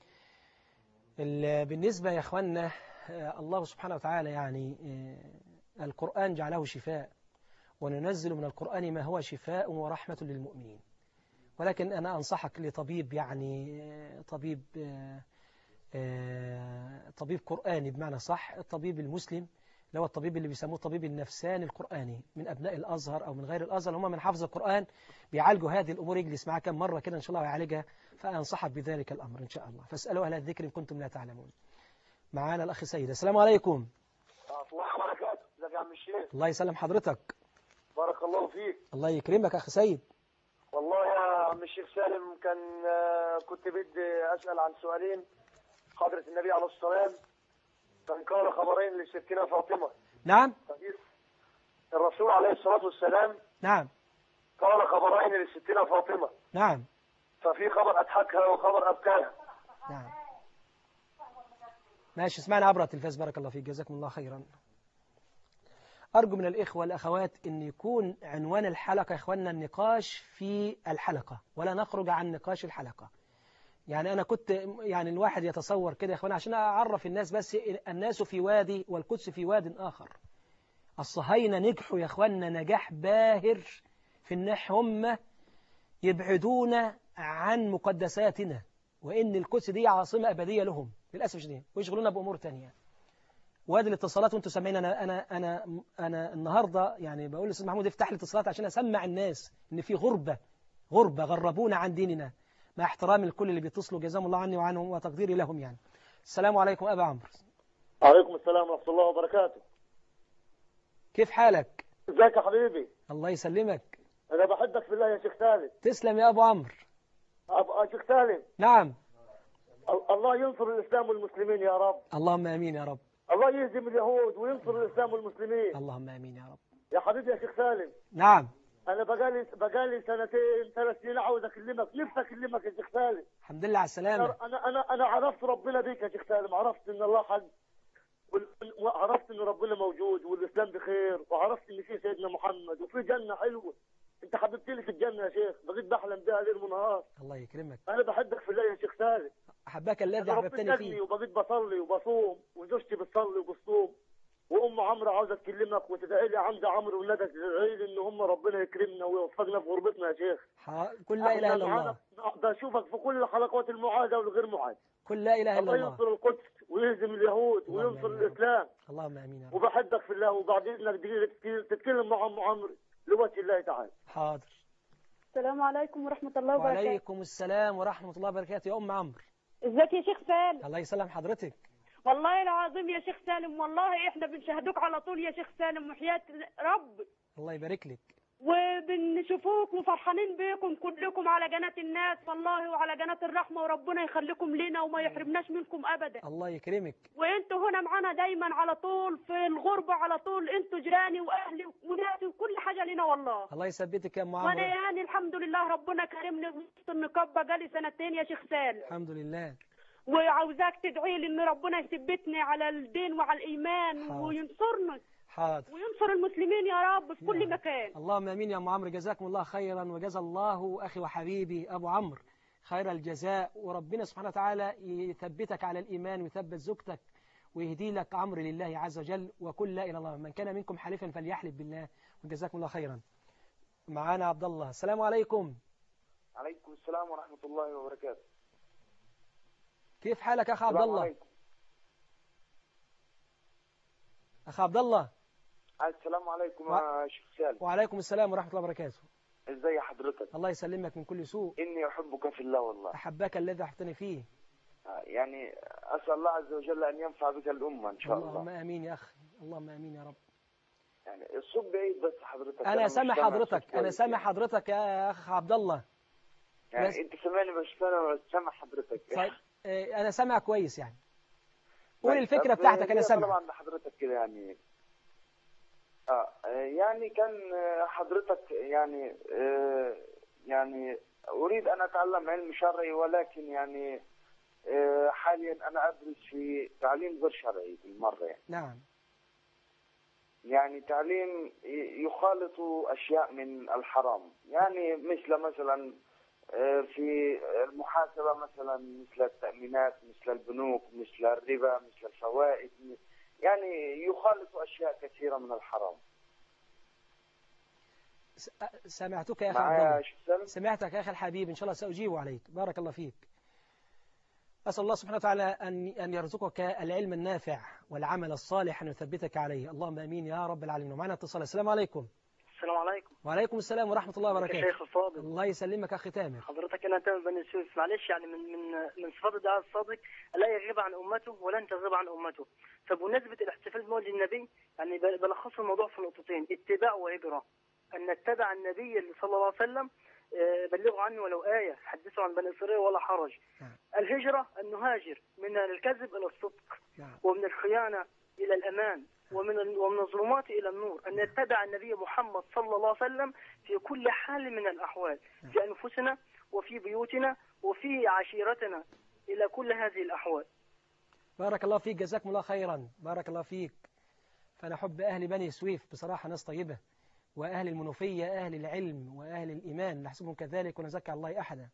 ال- بالنسبة يا اخوانا آه، الله سبحانه وتعالى يعني آه، القرآن جعله شفاء وننزل من القرآن ما هو شفاء ورحمة للمؤمنين ولكن أنا أنصحك لطبيب يعني آه، طبيب آه، آه، طبيب قرآني بمعنى صح الطبيب المسلم اللي هو الطبيب اللي بيسموه الطبيب النفساني القرآني من أبناء الأزهر أو من غير الأزهر هم من حفظ القرآن بيعالجوا هذه الأمور يجلس معاه كم مرة كده إن شاء الله ويعالجها فأنصحك بذلك الأمر إن شاء الله فاسألوا أهل الذكر إن كنتم لا تعلمون معانا الأخ سيد السلام عليكم الله وبركاته ازيك يا عم الشيخ الله يسلم حضرتك بارك الله فيك الله يكرمك أخ سيد والله يا عم الشيخ سالم كان آه، كنت بدي اسال عن سؤالين حضره النبي عليه الصلاه والسلام كان قال خبرين لستنا فاطمه نعم الرسول عليه الصلاه والسلام نعم قال خبرين لستنا فاطمه نعم ففي خبر اضحكها وخبر ابكاها نعم ماشي اسمعنا عبر التلفاز بارك الله فيك جزاكم الله خيرا أرجو من الإخوة والأخوات أن يكون عنوان الحلقة يا إخواننا النقاش في الحلقة ولا نخرج عن نقاش الحلقة يعني أنا كنت يعني الواحد يتصور كده يا إخوانا عشان أعرف الناس بس الناس في وادي والقدس في واد آخر الصهاينة نجحوا يا إخوانا نجاح باهر في إن هم يبعدون عن مقدساتنا وإن القدس دي عاصمة أبدية لهم للأسف الشديد ويشغلونا بأمور تانية وادي الاتصالات وانتم سامعين انا انا انا انا النهارده يعني بقول للاستاذ محمود افتح لي اتصالات عشان اسمع الناس ان في غربه غربه غربونا عن ديننا مع احترامي لكل اللي بيتصلوا جزاهم الله عني وعنهم وتقديري لهم يعني السلام عليكم ابا عمرو عليكم السلام ورحمه الله وبركاته كيف حالك ازيك يا حبيبي الله يسلمك انا بحبك في الله يا شيخ سالم تسلم يا ابو عمرو أب- يا شيخ سالم نعم ال- الله ينصر الاسلام والمسلمين يا رب اللهم امين يا رب الله يهزم اليهود وينصر الاسلام والمسلمين اللهم امين يا رب يا حبيبي يا شيخ سالم نعم انا بقالي بقالي سنتين ثلاث سنين عاوز اكلمك نفسي اكلمك يا شيخ سالم الحمد لله على السلامه انا انا انا عرفت ربنا بيك يا شيخ سالم عرفت ان الله حق وال- وعرفت ان ربنا موجود والاسلام بخير وعرفت ان في سيدنا محمد وفي جنه حلوه انت حببت لي في الجنه يا شيخ بقيت بحلم بها ليل ونهار الله يكرمك انا بحبك في الله يا شيخ سالم احبك الذي أنا ربنا احببتني ادني فيه وبقيت بصلي وبصوم وزوجتي بتصلي وبتصوم وام عمرو عاوزه تكلمك وتدعي لي عند عمرو وندى تدعي لي ان هم ربنا يكرمنا ويوفقنا في غربتنا يا شيخ ح- قل لا اله الا الله معانا- بشوفك في كل حلقات المعادة والغير معادة قل لا اله الا الله الله ينصر القدس ويهزم اليهود اللهم وينصر آمين يا رب. الإسلام اللهم امين يا رب وبحبك في الله وبعدين انك دقيقة تتكلم- تتكلم مع ام عمرو لوجه الله تعالى حاضر السلام عليكم ورحمة الله وبركاته وعليكم السلام ورحمة الله وبركاته يا أم عمرو ازيك يا شيخ سالم الله يسلم حضرتك والله العظيم يا شيخ سالم والله احنا بنشاهدوك على طول يا شيخ سالم وحياة رب الله يبارك لك وبنشوفوك وفرحانين بيكم كلكم على قناة الناس والله وعلى قناة الرحمة وربنا يخليكم لنا وما يحرمناش منكم أبدا الله يكرمك وانتوا هنا معانا دايما على طول في الغربة على طول انتوا جيراني واهلي وناسي وكل حاجة لنا والله الله يثبتك يا ام وانا عمرو يعني الحمد لله ربنا كرمني وسط النقاب بقالي سنتين يا شيخ سالم الحمد لله وعاوزاك تدعي لي ان ربنا يثبتني على الدين وعلى الايمان حاضر. وينصرنا حاضر وينصر المسلمين يا رب في كل مكان اللهم امين يا ام عمرو جزاكم الله خيرا وجزا الله اخي وحبيبي ابو عمرو خير الجزاء وربنا سبحانه وتعالى يثبتك على الايمان ويثبت زوجتك ويهدي لك امر لله عز وجل وكل لا اله الا الله من كان منكم حالفا فليحلف بالله وجزاكم الله خيرا معانا عبد الله السلام عليكم عليكم السلام ورحمة الله وبركاته كيف حالك اخ عبد السلام الله عليكم اخ عبد الله السلام عليكم و- يا شيخ سالم وعليكم السلام ورحمه الله وبركاته ازي حضرتك الله يسلمك من كل سوء اني احبك في الله والله احبك الذي احببتني فيه يعني اسال الله عز وجل ان ينفع بك الامه ان شاء اللهم الله امين يا اخي اللهم امين يا رب يعني الصوت بعيد بس حضرتك انا مش سامع سامع حضرتك الصوت انا كويس سامع يعني. حضرتك يا اخ عبد الله يعني بس- انت سامعني بس انا مش سامع حضرتك طيب آه، انا سامع كويس يعني قول طيب، الفكره طب بتاعتك انا هي سامع طبعا لحضرتك كده يعني اه يعني كان آه، حضرتك يعني آه، يعني اريد ان اتعلم علم شرعي ولكن يعني آه، حاليا انا ادرس في تعليم غير شرعي بالمره يعني نعم يعني تعليم ي- يخالط اشياء من الحرام يعني مثل مثلا آه، في المحاسبه مثلا مثل التامينات مثل البنوك مثل الربا مثل الفوائد يعني يخالط اشياء كثيره من الحرام س- آه، سمعتك يا اخي عبد معايا الله يا شيخ سالم سمعتك يا اخي الحبيب ان شاء الله ساجيب عليك بارك الله فيك اسال الله سبحانه وتعالى ان ان يرزقك العلم النافع والعمل الصالح ان يثبتك عليه اللهم امين يا رب العالمين ومعنا اتصال السلام عليكم السلام عليكم وعليكم السلام ورحمه الله يا وبركاته شيخ الفاضل الله يسلمك اخي تامر حضرتك انا تامر بن يوسف معلش يعني من من من صفات الدعاء الصادق لا يغيب عن امته ولن تغيب عن امته فبمناسبه الاحتفال بمولد النبي يعني ب- بلخص الموضوع في نقطتين اتباع وهجره ان نتبع النبي اللي صلى الله عليه وسلم آه، بلغوا عني ولو آية حدثوا عن بني إسرائيل ولا حرج نعم. الهجرة أن نهاجر من الكذب إلى الصدق نعم ومن الخيانة إلى الأمان ومن ال- ومن الظلمات إلى النور أن نتبع النبي محمد صلى الله عليه وسلم في كل حال من الأحوال في أنفسنا وفي بيوتنا وفي عشيرتنا إلى كل هذه الأحوال بارك الله فيك جزاكم الله خيرا بارك الله فيك فأنا أحب أهل بني سويف بصراحة ناس طيبة وأهل المنوفية أهل العلم وأهل الإيمان نحسبهم كذلك ونزكى على الله أحدا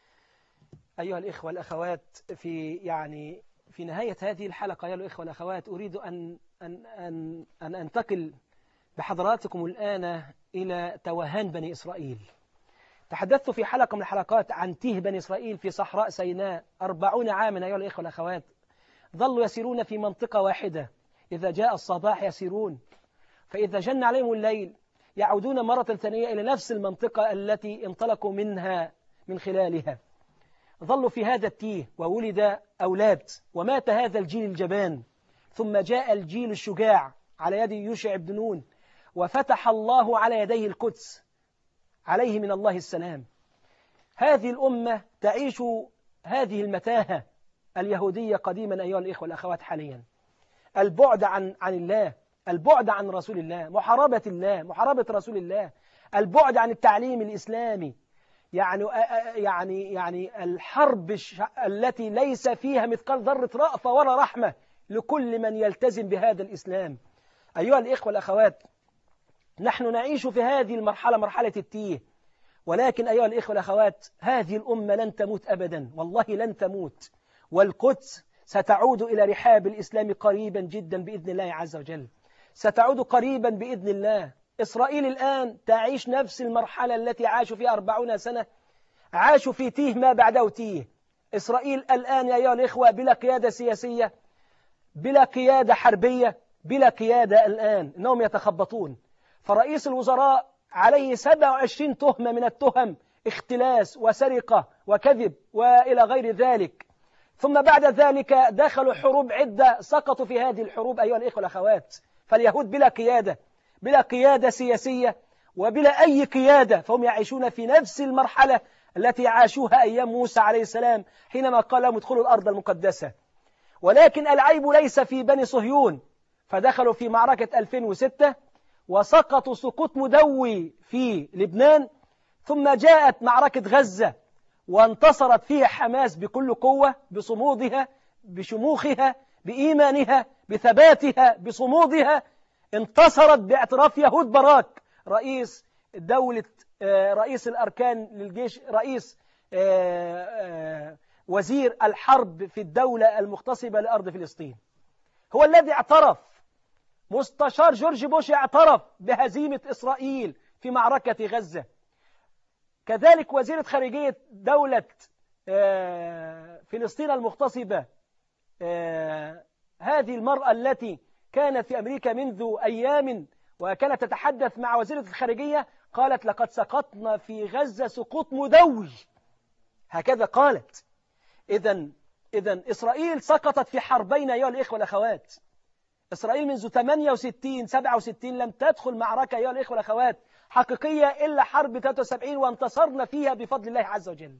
أيها الإخوة الأخوات في يعني في نهاية هذه الحلقة أيها الإخوة الأخوات أريد أن أن أن أن أنتقل بحضراتكم الآن إلى توهان بني إسرائيل تحدثت في حلقة من الحلقات عن تيه بني إسرائيل في صحراء سيناء أربعون عاما أيها الإخوة الأخوات ظلوا يسيرون في منطقة واحدة إذا جاء الصباح يسيرون فإذا جن عليهم الليل يعودون مرة ثانية إلى نفس المنطقة التي انطلقوا منها من خلالها ظلوا في هذا التيه وولد أولاد ومات هذا الجيل الجبان ثم جاء الجيل الشجاع على يد يوشع بن نون وفتح الله على يديه القدس عليه من الله السلام هذه الأمة تعيش هذه المتاهة اليهودية قديما أيها الإخوة والأخوات حاليا البعد عن عن الله البعد عن رسول الله محاربة الله محاربة رسول الله البعد عن التعليم الإسلامي يعني يعني يعني الحرب الش- التي ليس فيها مثقال ذرة رأفة ولا رحمة لكل من يلتزم بهذا الإسلام أيها الإخوة والأخوات نحن نعيش في هذه المرحلة مرحلة التيه ولكن أيها الإخوة والأخوات هذه الأمة لن تموت أبدا والله لن تموت والقدس ستعود إلى رحاب الإسلام قريبا جدا بإذن الله عز وجل ستعود قريبا بإذن الله إسرائيل الآن تعيش نفس المرحلة التي عاشوا فيها أربعون سنة عاشوا في تيه ما بعده تيه إسرائيل الآن يا أيها الإخوة بلا قيادة سياسية بلا قيادة حربية بلا قيادة الآن إنهم يتخبطون فرئيس الوزراء عليه 27 تهمة من التهم اختلاس وسرقة وكذب وإلى غير ذلك ثم بعد ذلك دخلوا حروب عدة سقطوا في هذه الحروب أيها الإخوة والأخوات فاليهود بلا قيادة بلا قيادة سياسية وبلا أي قيادة فهم يعيشون في نفس المرحلة التي عاشوها أيام موسى عليه السلام حينما قال لهم ادخلوا الأرض المقدسة ولكن العيب ليس في بني صهيون فدخلوا في معركة 2006 وسقطوا سقوط مدوي في لبنان ثم جاءت معركة غزة وانتصرت فيها حماس بكل قوة بصمودها بشموخها بإيمانها بثباتها بصمودها انتصرت باعتراف يهود باراك رئيس دولة رئيس الأركان للجيش رئيس وزير الحرب في الدولة المغتصبة لأرض فلسطين هو الذي اعترف مستشار جورج بوش اعترف بهزيمة إسرائيل في معركة غزة كذلك وزيرة خارجية دولة فلسطين المغتصبة هذه المرأة التي كانت في أمريكا منذ أيام وكانت تتحدث مع وزيرة الخارجية قالت لقد سقطنا في غزة سقوط مدوي هكذا قالت إذا إذا إسرائيل سقطت في حربين أيها الإخوة والأخوات إسرائيل منذ 68 67 لم تدخل معركة أيها الإخوة والأخوات حقيقية إلا حرب 73 وانتصرنا فيها بفضل الله عز وجل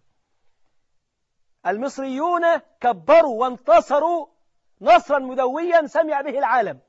المصريون كبروا وانتصروا نصرا مدويا سمع به العالم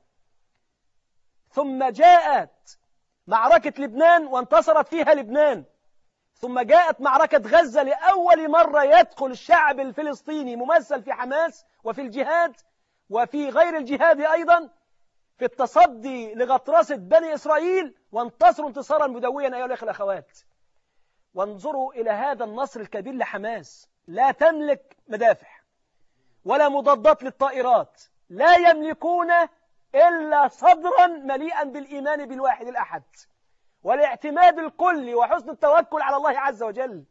ثم جاءت معركة لبنان وانتصرت فيها لبنان ثم جاءت معركة غزة لأول مرة يدخل الشعب الفلسطيني ممثل في حماس وفي الجهاد وفي غير الجهاد أيضا في التصدي لغطرسة بني إسرائيل وانتصروا انتصارا مدويا أيها الأخوة الأخوات وانظروا إلى هذا النصر الكبير لحماس لا تملك مدافع ولا مضادات للطائرات لا يملكون إلا صدرا مليئا بالإيمان بالواحد الأحد والاعتماد الكلي وحسن التوكل على الله عز وجل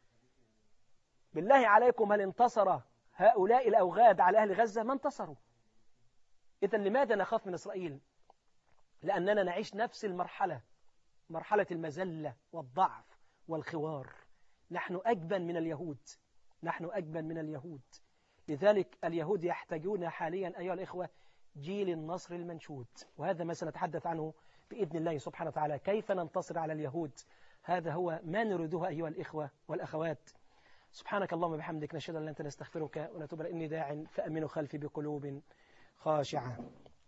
بالله عليكم هل انتصر هؤلاء الأوغاد على أهل غزة ما انتصروا إذا لماذا نخاف من إسرائيل لأننا نعيش نفس المرحلة مرحلة المزلة والضعف والخوار نحن أجبن من اليهود نحن أجبن من اليهود لذلك اليهود يحتاجون حاليا أيها الإخوة جيل النصر المنشود وهذا ما سنتحدث عنه بإذن الله سبحانه وتعالى كيف ننتصر على اليهود هذا هو ما نريده أيها الإخوة والأخوات سبحانك اللهم وبحمدك نشهد أن لا أنت نستغفرك ونتوب إني داع فأمنوا خلفي بقلوب خاشعة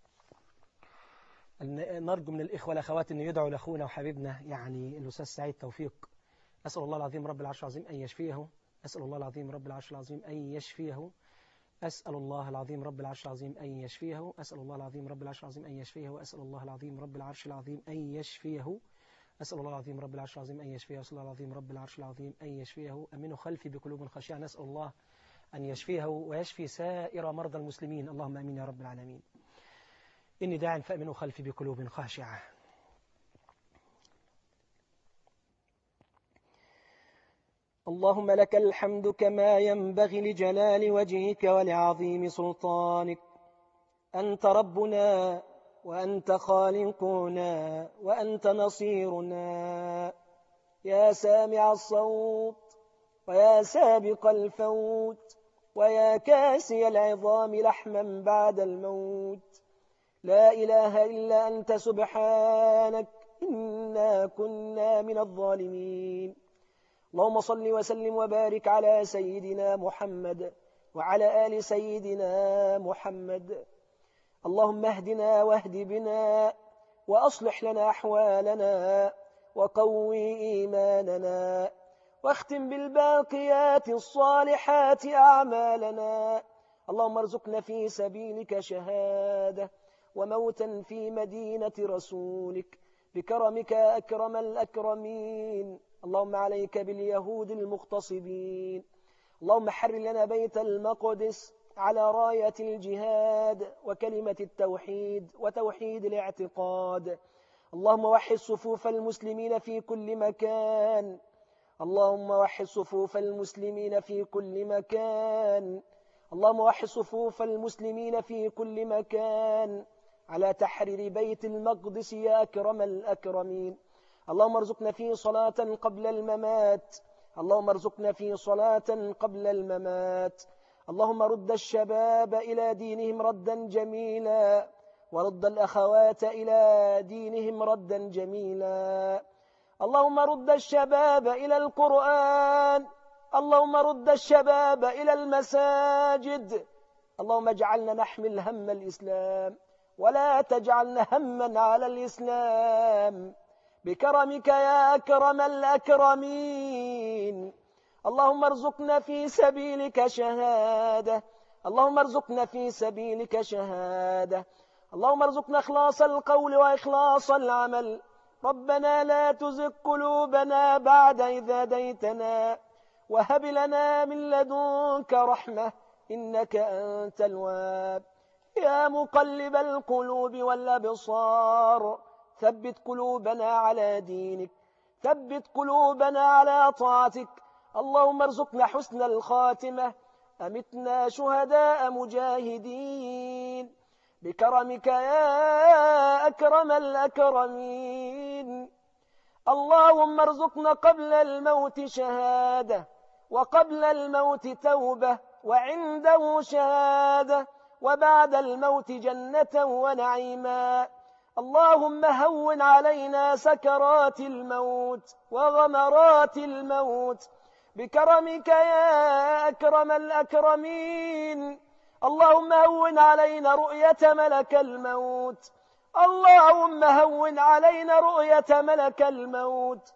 نرجو من الإخوة والأخوات أن يدعوا لأخونا وحبيبنا يعني الأستاذ سعيد توفيق أسأل الله العظيم رب العرش العظيم أن يشفيه أسأل الله العظيم رب العرش العظيم أن يشفيه أسأل الله العظيم رب العرش العظيم أن يشفيه أسأل الله العظيم رب العرش العظيم أن يشفيه وأسأل الله العظيم رب العرش العظيم أن يشفيه أسأل الله العظيم رب العرش العظيم أن يشفيه أسأل الله العظيم رب العرش العظيم أن يشفيه أمنوا خلفي بقلوب خاشعة نسأل الله أن يشفيه ويشفي سائر مرضى المسلمين اللهم أمين يا رب العالمين إني داع فأمنوا خلفي بقلوب خاشعة اللهم لك الحمد كما ينبغي لجلال وجهك ولعظيم سلطانك أنت ربنا وأنت خالقنا وأنت نصيرنا يا سامع الصوت ويا سابق الفوت ويا كاسي العظام لحما بعد الموت لا إله إلا أنت سبحانك إنا كنا من الظالمين اللهم صل وسلم وبارك على سيدنا محمد وعلى آل سيدنا محمد اللهم اهدنا واهد بنا وأصلح لنا أحوالنا وقوي إيماننا واختم بالباقيات الصالحات أعمالنا اللهم ارزقنا في سبيلك شهادة وموتا في مدينة رسولك بكرمك أكرم الأكرمين اللهم عليك باليهود المغتصبين اللهم حر لنا بيت المقدس على راية الجهاد وكلمة التوحيد وتوحيد الاعتقاد اللهم وحد صفوف المسلمين في كل مكان اللهم وحد صفوف المسلمين في كل مكان اللهم وحد صفوف المسلمين في كل مكان على تحرير بيت المقدس يا أكرم الأكرمين اللهم ارزقنا فيه صلاة قبل الممات اللهم ارزقنا فيه صلاة قبل الممات اللهم رد الشباب إلى دينهم ردا جميلا ورد الأخوات إلى دينهم ردا جميلا اللهم رد الشباب إلى القرآن اللهم رد الشباب إلى المساجد اللهم اجعلنا نحمل هم الإسلام ولا تجعلنا هما على الإسلام بكرمك يا أكرم الأكرمين اللهم ارزقنا في سبيلك شهادة اللهم ارزقنا في سبيلك شهادة اللهم ارزقنا إخلاص القول وإخلاص العمل ربنا لا تزغ قلوبنا بعد إذ هديتنا وهب لنا من لدنك رحمة إنك أنت الواب يا مقلب القلوب والأبصار ثبت قلوبنا على دينك ثبت قلوبنا على طاعتك اللهم ارزقنا حسن الخاتمة أمتنا شهداء مجاهدين بكرمك يا أكرم الأكرمين اللهم ارزقنا قبل الموت شهادة وقبل الموت توبة وعنده شهادة وبعد الموت جنة ونعيما اللهم هون علينا سكرات الموت وغمرات الموت بكرمك يا أكرم الأكرمين اللهم هون علينا رؤية ملك الموت اللهم هون علينا رؤية ملك الموت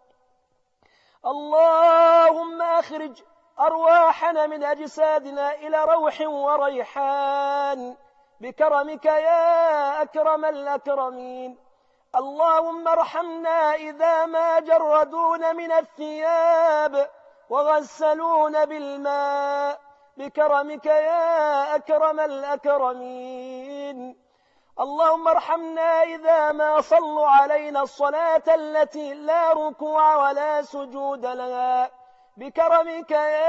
اللهم أخرج أرواحنا من أجسادنا إلى روح وريحان بكرمك يا أكرم الأكرمين اللهم ارحمنا إذا ما جردون من الثياب وغسلون بالماء بكرمك يا أكرم الأكرمين اللهم ارحمنا إذا ما صلوا علينا الصلاة التي لا ركوع ولا سجود لها بكرمك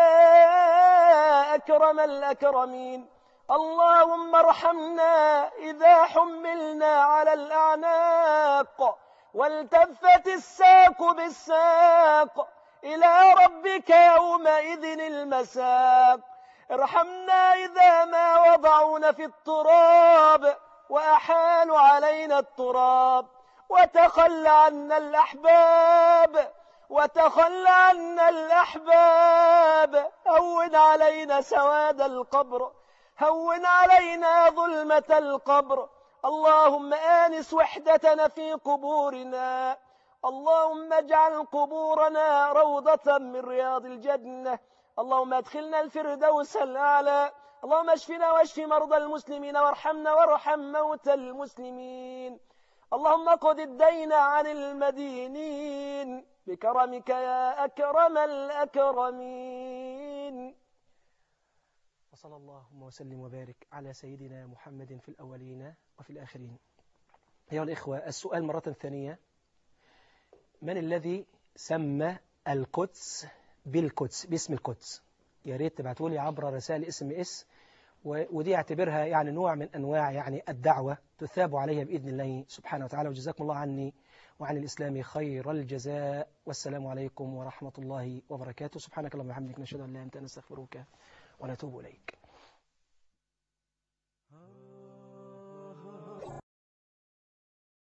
يا أكرم الأكرمين اللهم ارحمنا إذا حملنا على الأعناق والتفت الساق بالساق إلى ربك يومئذ المساق ارحمنا إذا ما وضعونا في التراب وأحالوا علينا التراب وتخلى عنا الأحباب وتخلى عنا الأحباب هون علينا سواد القبر هون علينا ظلمة القبر اللهم آنس وحدتنا في قبورنا اللهم اجعل قبورنا روضة من رياض الجنة اللهم ادخلنا الفردوس الأعلى اللهم اشفنا واشف مرضى المسلمين وارحمنا وارحم موتى المسلمين اللهم قد الدين عن المدينين بكرمك يا أكرم الأكرمين وصلى اللهم وسلم وبارك على سيدنا محمد في الأولين وفي الآخرين أيها الإخوة السؤال مرة ثانية من الذي سمى القدس بالقدس باسم القدس يا ريت تبعتوا لي عبر رسائل اسم اس ودي اعتبرها يعني نوع من أنواع يعني الدعوة تثاب عليها بإذن الله سبحانه وتعالى وجزاكم الله عني وعن الإسلام خير الجزاء والسلام عليكم ورحمة الله وبركاته سبحانك اللهم وبحمدك نشهد أن لا إله إلا أنت نستغفرك ونتوب إليك